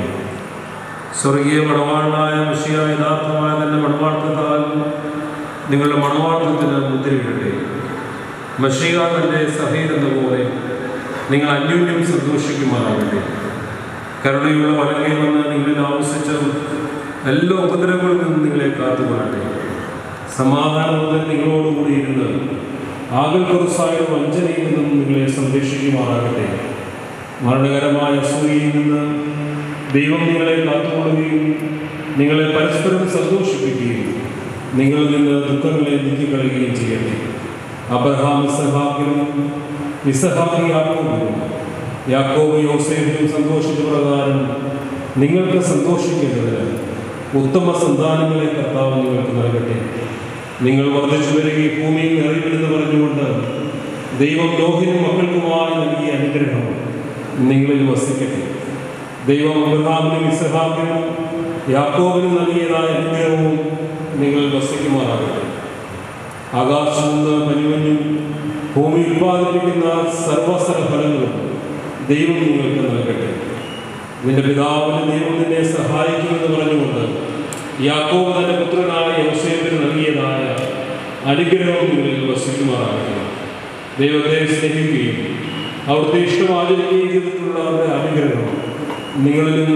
Speaker 6: സ്വർഗീയ മണവാളനായ മഷിയ യഥാർത്ഥമായ തന്റെ മണവാളത്താൽ നിങ്ങളുടെ മണവാളത്തിന് മുദ്രയിടട്ടെ മഷിക തന്റെ സഹീരെന്ന പോലെ നിങ്ങൾ അന്യോന്യം സന്തോഷിക്കുമാറാകട്ടെ കരുണയുള്ള വലങ്ങയിൽ വന്ന് നിങ്ങളിൽ ആവശ്യിച്ച എല്ലാ ഉപദ്രവങ്ങളിൽ നിന്നും നിങ്ങളെ കാത്തുകൊള്ളട്ടെ സമാധാനത്തിൽ നിങ്ങളോടുകൂടി ഇരുന്ന് ആകൽക്കുറസായ വഞ്ചനയിൽ നിന്നും നിങ്ങളെ സംരക്ഷിക്കുമാറാകട്ടെ മരണകരമായ അസൂയയിൽ നിന്ന് ദൈവം നിങ്ങളെ കാത്തുകൊള്ളുകയും നിങ്ങളെ പരസ്പരം സന്തോഷിപ്പിക്കുകയും നിങ്ങളിൽ നിന്ന് ദുഃഖങ്ങളെ നീക്കിക്കളയുകയും ചെയ്യട്ടെ അബ്രഹാം ഇസഹാക്കിനും ഇസഹാക്കി യാക്കോബിനും യാക്കോബ് യോസേഫിനും സന്തോഷിച്ച പ്രകാരം നിങ്ങൾക്ക് സന്തോഷിക്കേണ്ടതിന് ഉത്തമ സന്താനങ്ങളെ കർത്താവ് നിങ്ങൾക്ക് നൽകട്ടെ നിങ്ങൾ വർദ്ധിച്ചു വരികയും ഭൂമിയിൽ നിറയുമെന്ന് പറഞ്ഞുകൊണ്ട് ദൈവം ലോഹിനും മക്കൾക്കുമായി നൽകിയ അനുഗ്രഹം നിങ്ങളിൽ വസിക്കട്ടെ ദൈവം അബ്രഹാമിനും ഇസഹാക്കിനും യാക്കോബിനും നൽകിയതായ അനുഗ്രഹവും നിങ്ങൾ വസിക്കുമാറാകട്ടെ ആകാശം നിന്ന് മനുവനും ഭൂമി ഉൽപ്പാദിപ്പിക്കുന്ന സർവസര ഫലങ്ങളും ദൈവം നിങ്ങൾക്ക് നൽകട്ടെ നിന്റെ പിതാവിന് ദൈവം നിന്നെ സഹായിക്കുമെന്ന് പറഞ്ഞുകൊണ്ട് യാക്കോബ് തന്റെ പുത്രനായ യോസേഫിന് നൽകിയതായ അനുഗ്രഹം നിങ്ങളിൽ വസിക്കുമാറാകട്ടെ ദൈവത്തെ സ്നേഹിക്കുകയും അവിടുത്തെ ഇഷ്ടം ആചരിക്കുകയും ചെയ്തിട്ടുള്ള അവരുടെ അനുഗ്രഹം നിങ്ങളിലും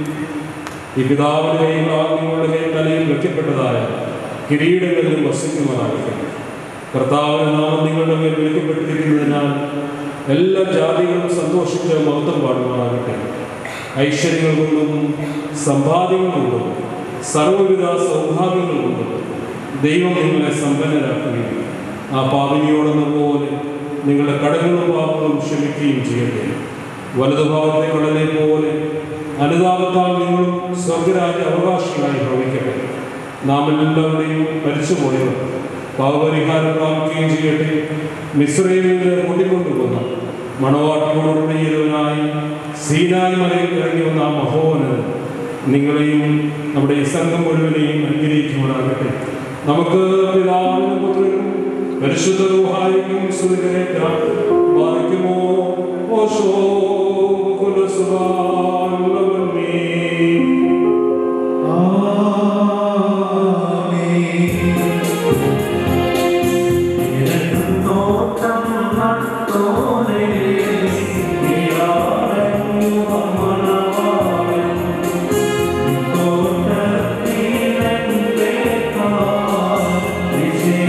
Speaker 6: ഈ പിതാവിൻ്റെയും നിങ്ങളുടെയും തലയിൽ വെക്കപ്പെട്ടതായ കിരീടങ്ങളിലും വസിക്കുമാറാകട്ടെ കർത്താവിന്റെ നാമം നിങ്ങളുടെ മേൽ വിളിക്കപ്പെട്ടിരിക്കുന്നതിനാൽ എല്ലാ ജാതികളും സന്തോഷിച്ച് മഹത്വം പാടുമാറാകട്ടെ ഐശ്വര്യങ്ങൾ കൊണ്ടും സമ്പാദ്യങ്ങൾ കൊണ്ടും സർവ്വവിധ സൗഭാഗ്യങ്ങൾ കൊണ്ടും ദൈവം നിങ്ങളെ സമ്പന്നരാക്കുകയും ആ പാപിനിയോടെന്ന പോലെ നിങ്ങളുടെ കടകളും പാപങ്ങളും ക്ഷമിക്കുകയും ചെയ്യട്ടെ വലതുഭാഗത്തെ കടലെ പോലെ അനുതാപത്താൽ നിങ്ങളും സ്വർഗരാജ്യ അവകാശികളായി ഭവിക്കട്ടെ നാം എല്ലാവരുടെയും മരിച്ചുപോയവർ പാവപരിഹാരം പ്രാപിക്കുകയും ചെയ്യട്ടെ മിശ്രയിൽ നിന്ന് കൂട്ടിക്കൊണ്ടുപോകുന്ന മണവാട്ടിയോടുകൂടി ചെയ്തവനായി സീനായി മലയിൽ ഇറങ്ങി വന്ന ആ മഹോവനത് നിങ്ങളെയും നമ്മുടെ ഈ സംഘം മുഴുവനെയും അനുഗ്രഹിക്കുമാറാകട്ടെ നമുക്ക് പിതാവിനും പുത്രനും പരിശുദ്ധ റൂഹായിക്കും സുഖരേറ്റാം ബാധിക്കുമോ ഓശോ കുലസുബാലവന്മേ
Speaker 15: Yeah.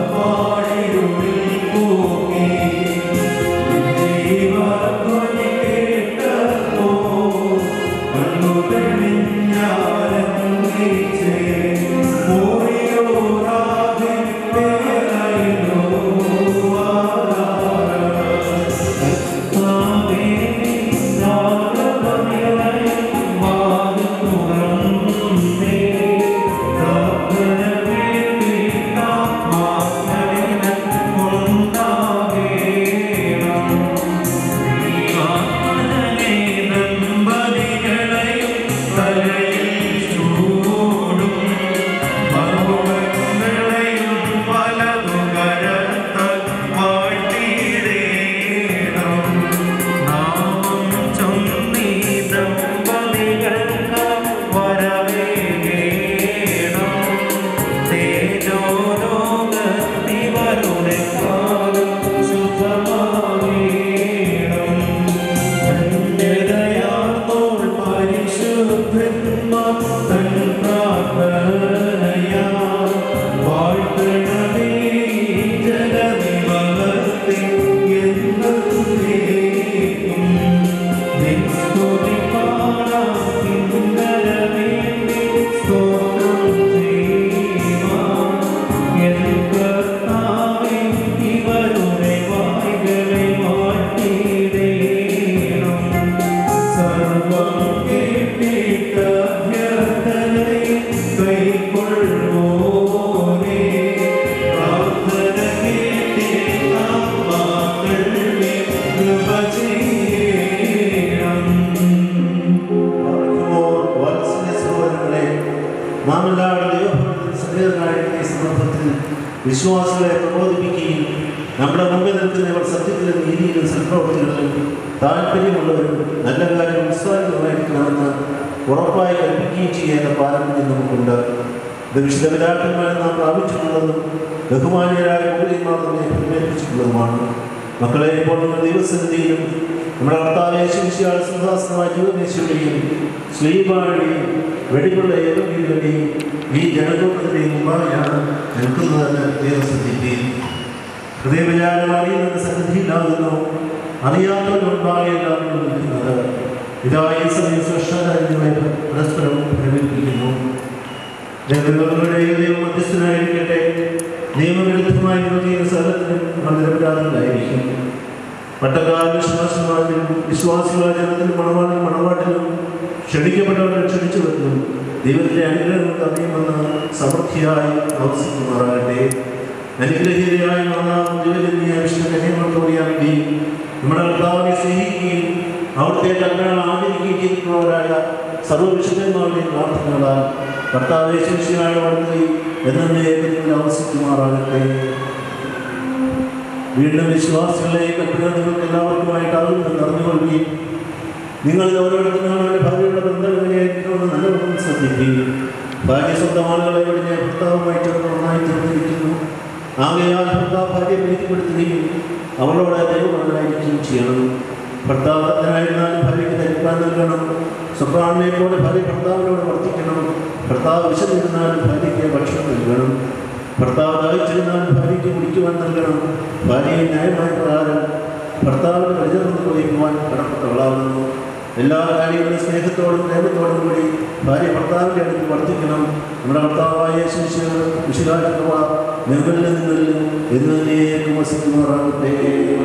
Speaker 7: നാം എല്ലാവരും ദൈവഭവനത്തിൽ സന്നിഹിതരായിരിക്കുന്ന ഈ സന്ദർഭത്തിൽ വിശ്വാസികളെ പ്രബോധിപ്പിക്കുകയും നമ്മുടെ മുമ്പിൽ നിൽക്കുന്നവർ സത്യത്തിലും നീതിയിലും സൽപ്രവർത്തികളിലും താല്പര്യമുള്ളവരും നല്ല കാര്യം ഉത്സാഹിതമായിരിക്കണമെന്ന് ഉറപ്പായി കൽപ്പിക്കുകയും ചെയ്യേണ്ട പാരമ്പര്യം നമുക്കുണ്ട് ഇത് വിശുദ്ധ പിതാക്കന്മാരെ നാം പ്രാപിച്ചിട്ടുള്ളതും ബഹുമാനീയരായ മുകളിന്മാർ നമ്മെ പരിമേൽപ്പിച്ചിട്ടുള്ളതുമാണ് മക്കളെ ഇപ്പോൾ നിങ്ങൾ ദൈവസന്നിധിയിലും നമ്മുടെ കർത്താവേശിയാൾ സിംഹാസനമായ ജീവനേശ്വരുടെയും ശ്രീപാടിയും വെടികൊള്ള ഏവരുടെയും ഈ ജനകൂട്ടത്തിൻ്റെയും മുമ്പായാണ് നിൽക്കുന്നതെന്ന് ദൈവം ശ്രദ്ധിക്കുകയും ഹൃദയവിചാരം അറിയുന്നത് സന്നിധിയിലാകുന്നു അറിയാത്തവരുടെ മുൻപാകെയാണ് നിൽക്കുന്നത് ഇതായ സമയം സൃഷ്ടാചാര്യങ്ങളെ പരസ്പരം പ്രകടിപ്പിക്കുന്നു ദൈവങ്ങളുടെ ദൈവം മധ്യസ്ഥനായിരിക്കട്ടെ നിയമവിരുദ്ധമായി ചെയ്യുന്ന സ്ഥലത്തിനും മന്ദിരപരാധികളായിരിക്കും പട്ടക്കാല വിശ്വാസമാരിലും വിശ്വാസികളായ ജനത്തിലും മണവാളിലും മണവാട്ടിലും ക്ഷണിക്കപ്പെട്ടവരെ ക്ഷണിച്ചവർക്കും ദൈവത്തിലെ അനുഗ്രഹങ്ങൾ അറിയുമെന്ന് സമൃദ്ധിയായി ആവശ്യമാറാകട്ടെ അനുഗ്രഹീതയായ മാതാവും ദൈവജന്യ വിഷ്ണു കന്യമത്തോടെയാണെങ്കിൽ നമ്മുടെ കർത്താവിനെ സ്നേഹിക്കുകയും അവിടുത്തെ കൽപ്പനകൾ ആചരിക്കുകയും ചെയ്തിട്ടുള്ളവരായ സർവ്വവിശുദ്ധന്മാരുടെയും പ്രാർത്ഥനകളാൽ കർത്താവെ ശിഷ്യായ വളർന്നുകയും എന്നേക്കും ആവശ്യമാറാകട്ടെ വീണ്ടും വിശ്വാസികളെ കൽപ്പന നിങ്ങൾക്ക് എല്ലാവർക്കുമായിട്ടാകുമെന്ന് അറിഞ്ഞുകൊള്ളുകയും നിങ്ങൾ ഓരോരുത്തരും അവരുടെ ഭാര്യയുടെ ബന്ധം എങ്ങനെയായിരിക്കണമെന്ന് നല്ലവണ്ണം ശ്രദ്ധിക്കുകയും ഭാര്യ സ്വന്തം ആളുകളെ വെടിഞ്ഞ ഭർത്താവുമായി ചേർന്ന് നന്നായി തീർന്നിരിക്കുന്നു ആകയാൽ ഭർത്താവ് ഭാര്യയെ പ്രീതിപ്പെടുത്തുകയും അവളോട് ദൈവമായിരിക്കുകയും ചെയ്യണം ഭർത്താവ് ഭക്തനായിരുന്നാലും ഭാര്യയ്ക്ക് ധരിക്കാൻ നൽകണം സുപ്രാണിനെ പോലെ ഭാര്യ ഭർത്താവിനോട് വർദ്ധിക്കണം ഭർത്താവ് വിശന്നിരുന്നാലും ഭാര്യയ്ക്ക് ഭക്ഷണം നൽകണം ഭർത്താവ് ദാഹിച്ചിരുന്നാലും ഭാര്യയ്ക്ക് കുടിക്കുവാൻ നൽകണം ഭാര്യയെ ന്യായമായ പ്രകാരം ഭർത്താവിന് പരിചരണം നിർവഹിക്കുവാൻ കടപ്പെട്ടവളാകുന്നു എല്ലാ കാര്യങ്ങളും സ്നേഹത്തോടും പ്രേമത്തോടും കൂടി ഭാര്യ ഭർത്താവിൻ്റെ അടുത്ത് വർദ്ധിക്കണം നമ്മുടെ ഭർത്താവായ ശിശു വിശുകാറ്റുക നിർമ്മലിൽ നിന്നിൽ എന്നതിനേക്കും വസിക്കുമാറാകട്ടെ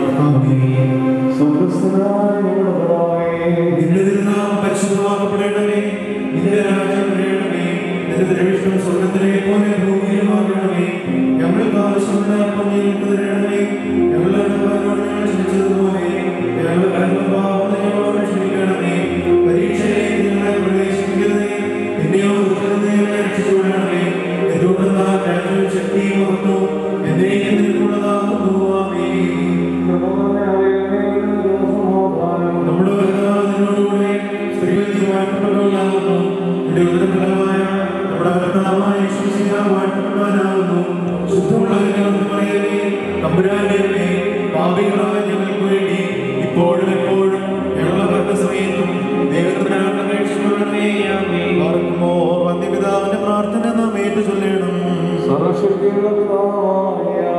Speaker 8: നിന്റെ തിരുനാമം പരിശുദ്ധമാക്കപ്പെടണമേ നിന്റെ രാജ്യം വരയണമേ നിന്റെ ദൃഷ്ടം സ്വർഗത്തിലെ പോലെ ഭൂമിയിലുമാകണമേ ഞങ്ങൾക്ക് ആവശ്യമുള്ള അപ്പം ഞങ്ങൾക്ക് തരണമേ ഞങ്ങളുടെ കടക്കാരോട് ഞങ്ങൾ ക്ഷണിച്ചതുപോലെ ഞങ്ങളുടെ കടങ്ങൾ പാപം ഞങ്ങളോട് ക്ഷമിക്കണമേ പരീക്ഷയിലേക്ക് ഞങ്ങളെ പ്രവേശിപ്പിക്കരുതേ എന്നെയോ ദുഃഖത്തെ ഞങ്ങളെ രക്ഷിച്ചുകൊള്ളണമേ എന്തുകൊണ്ടെന്നാൽ രാജ്യവും ശക്തിയും മഹത്വവും എന്നേക്കും നിനക്കുള്ളതാകുന്നു ആമേൻ നമ്മുടെ കർത്താവിനോടുകൂടെ സ്ത്രീകൾ വാഴ്ത്തപ്പെട്ടവരാകുന്നു എന്റെ ഉദരഫലമായ നമ്മുടെ കർത്താവായ യേശുമിശിഹ വാഴ്ത്തപ്പെട്ടവനാകുന്നു ശുദ്ധമുള്ളവരെന്ന് പറയവേ തമ്പുരാന്റെ പാപികളായ ഞങ്ങൾക്ക് വേണ്ടി ഇപ്പോഴും എപ്പോഴും ഞങ്ങളുടെ മരണസമയത്തും ദൈവത്തിനാണ് അപേക്ഷിച്ചുകൊള്ളണമേ ആമേൻ
Speaker 10: വന്യപിതാവിന്റെ പ്രാർത്ഥന നാം ഏറ്റു ചൊല്ലണം
Speaker 9: സർവശക്തിയുള്ള പിതാവായ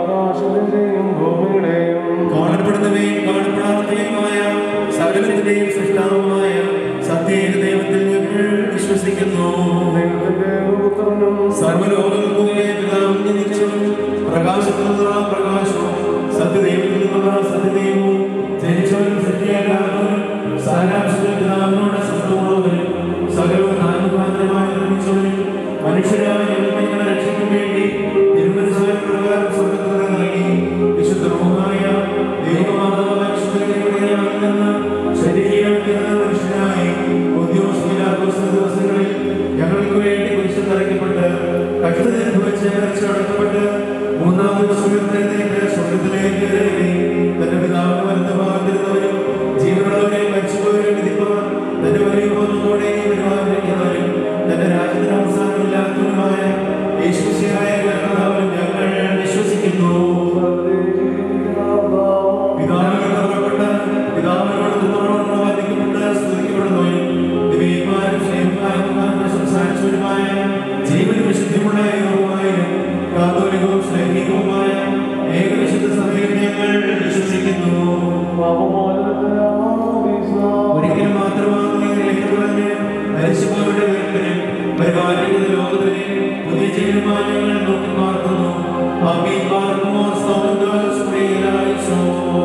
Speaker 8: പ്രകാശവും സത്യദൈവത്തിൽ നിന്നുള്ള സത്യദൈവവും ജനിച്ചവരും സത്യാകാരനും സാരാംശത്തിൽ പിതാവിനോട് സത്യമുള്ളവരും സകലവും നാമമാത്രമായി നിർമ്മിച്ചവരും മനുഷ്യരായ ഞങ്ങൾക്ക് ഞങ്ങളെ രക്ഷയ്ക്കും വേണ്ടി തിരുമനസ്സായ പ്രകാരം സ്വർഗത്തിൽ നിന്ന് നൽകി വിശുദ്ധ റൂഹായ ദൈവമാതാവായ ശുദ്ധതയുടെ നിന്ന് ശരീരം തീർന്ന മനുഷ്യനായി ഉദ്യോഗസ്ഥ ദിവസങ്ങളിൽ ഞങ്ങൾക്ക് വേണ്ടി കുരിശിൽ തറയ്ക്കപ്പെട്ട് കഷ്ടത അനുഭവിച്ച് രക്ഷപ്പെട്ട് മൂന്നാം ദിവസം ഉയർത്തെഴുന്നേറ്റ് സ്വർഗത്തിലേക്ക് കയറി തന്റെ പിതാവിന്റെ വലത്ത ഭാഗത്തിരുന്നവരും ജീവനുള്ളവരെ മരിച്ചുപോയവരെ വിധിപ്പവർ തന്റെ വലിയ ബോധത്തോടെ പരിപാലിക്കുന്നവരും തന്റെ രാജ്യത്തിന് അവസാനമില്ലാത്തവരുമായ യേശുശിയായ കർത്താവിലും ഞങ്ങൾ വിശ്വസിക്കുന്നു പിതാവിനോട് പുറപ്പെട്ട പിതാവിനോട് തുറന്നോട് വന്ദിക്കപ്പെട്ട് സ്തുതിക്കപ്പെടുന്നവരും ദിവ്യന്മാരും സ്നേഹന്മാരും സംസാരിച്ചവരുമായ ജീവന് വിശുദ്ധിയുള്ള ഏകവുമായും കാതോലികവും സ്നേഹികവുമായ ഏകവിശുദ്ധ സഭയിൽ ഞങ്ങൾ വിശ്വസിക്കുന്നു ഒരിക്കലും മാത്രമാണ് ലഭിക്കുന്നതിന് മരിച്ചുപോയുടെ വീട്ടിന് പരിപാലിക്കുന്ന ലോകത്തിന് പുതിയ ജീവനുമായി ഞങ്ങൾ നോക്കി പാർക്കുന്നു ആമീൻ പാർക്കുമോ സ്തോത്രം സ്ത്രീയിലായിസോ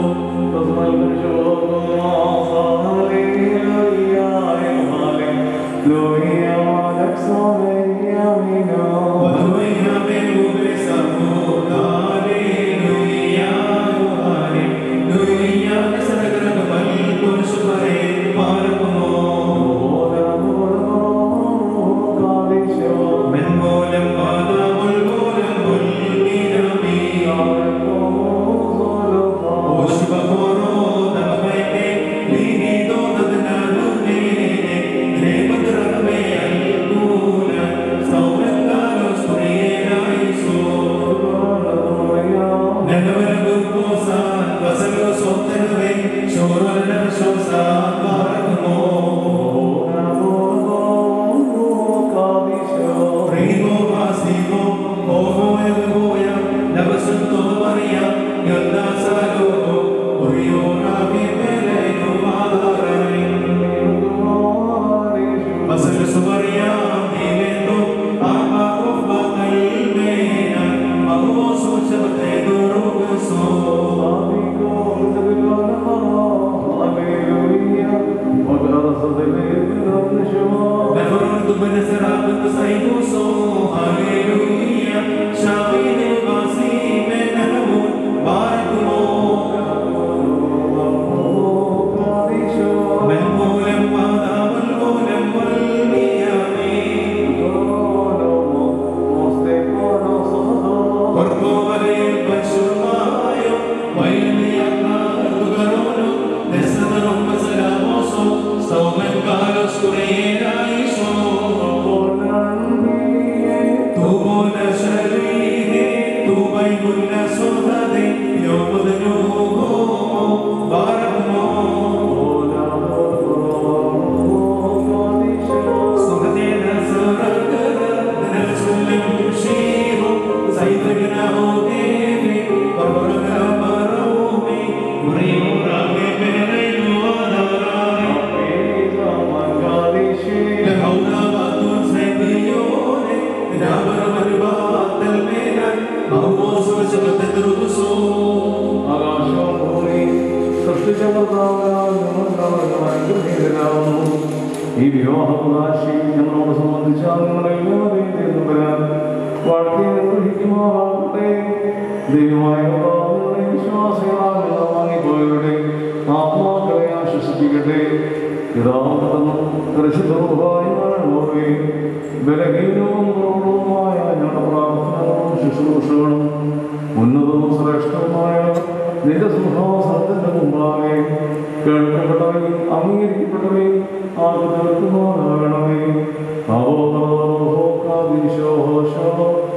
Speaker 15: ഈ വിവാഹപ്രകാശി ഞങ്ങളോട് സംബന്ധിച്ച നിങ്ങളെല്ലാവരെയും തീർന്നു വരാൻ വാഴ്ത്തി നിർവഹിക്കുമാറാകട്ടെ ദൈവമായ കർത്താവിന്റെ വിശ്വാസികളാൽ വാങ്ങിപ്പോയവരുടെ ആത്മാക്കളെ ആശ്വസിപ്പിക്കട്ടെ പിതാവെന്നും പരിശുദ്ധവുമായ ബലഹീനവും കുറവുമായ ഞങ്ങളുടെ പ്രാർത്ഥനകളും ശുശ്രൂഷകളും ഉന്നതവും ശ്രേഷ്ഠവുമായ നിന്റെ സിംഹാസനത്തിന്റെ മുമ്പാകെ കേൾക്കപ്പെട്ടവയും അംഗീകരിക്കപ്പെട്ടവയും ആകെ തീർക്കുമാറാകണമേ അവോകാദിശോഷോ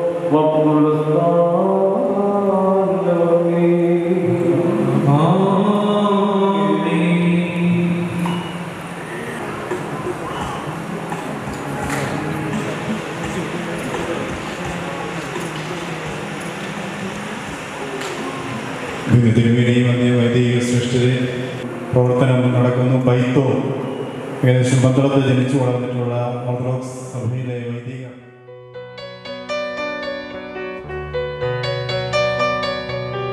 Speaker 16: തിരുമേനിയും അന്യ വൈദിക സൃഷ്ടിയുടെ പ്രവർത്തനം നടക്കുന്നു ബൈത്തോ ഏകദേശം പന്ത്രണ്ട് ജനിച്ചു വളർന്നിട്ടുള്ള ഓർത്തഡോക്സ് സഭയിലെ വൈദിക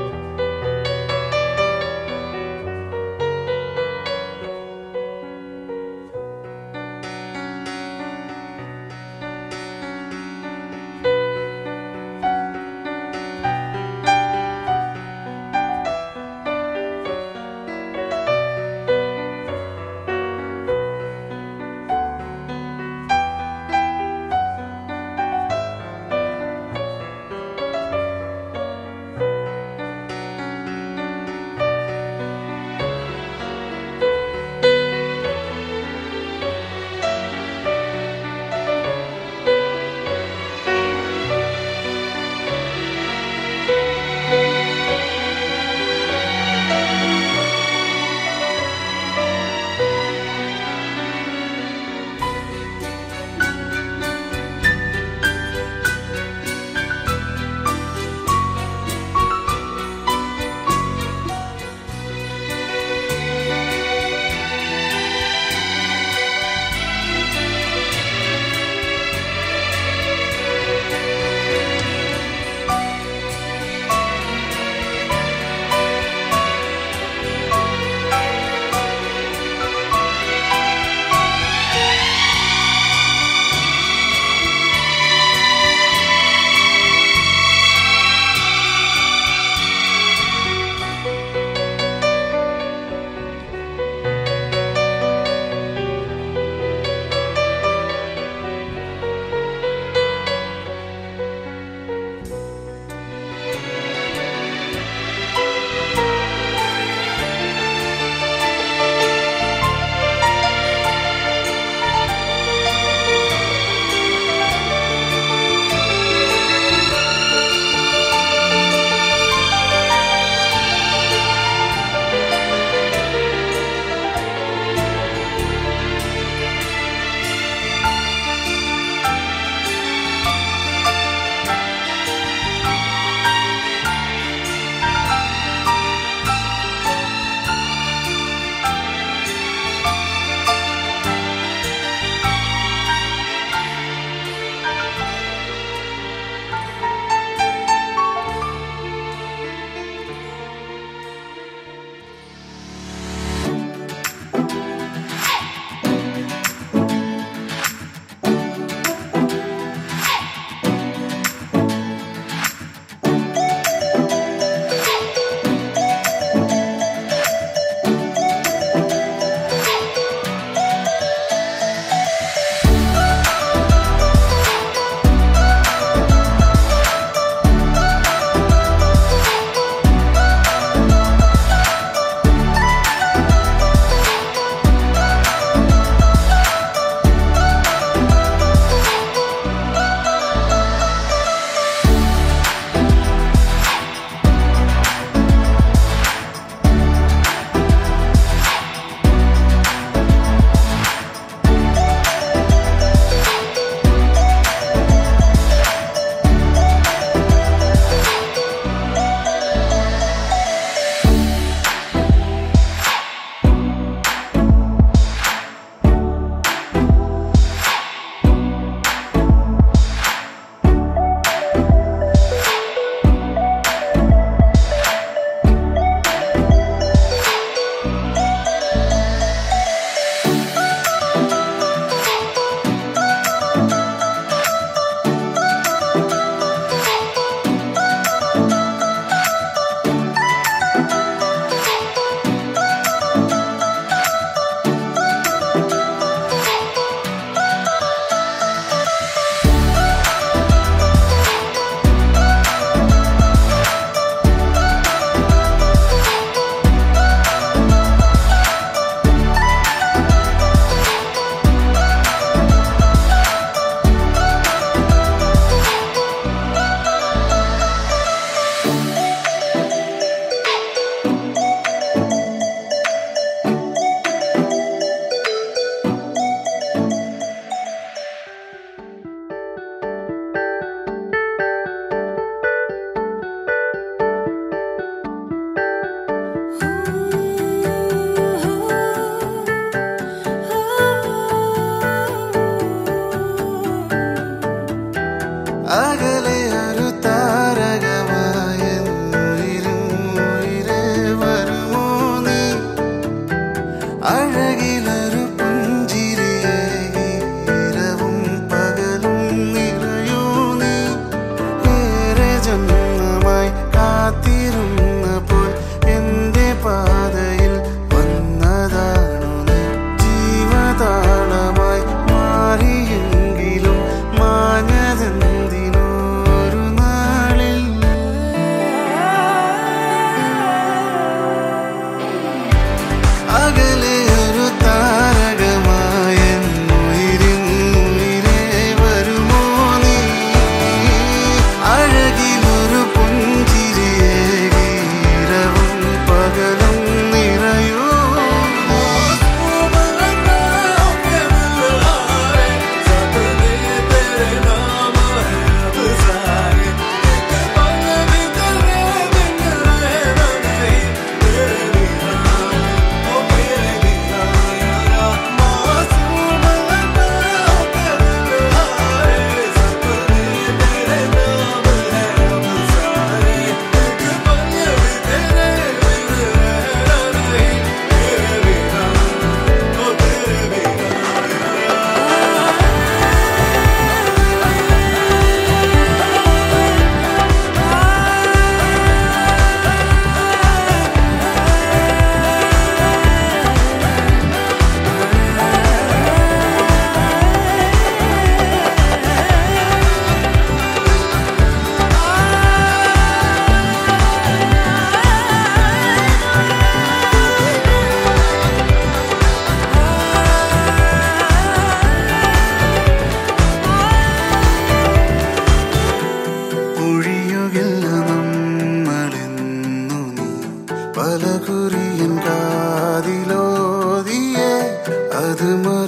Speaker 17: പല കുറിയൻ കാതിലോതിയേ അത് മ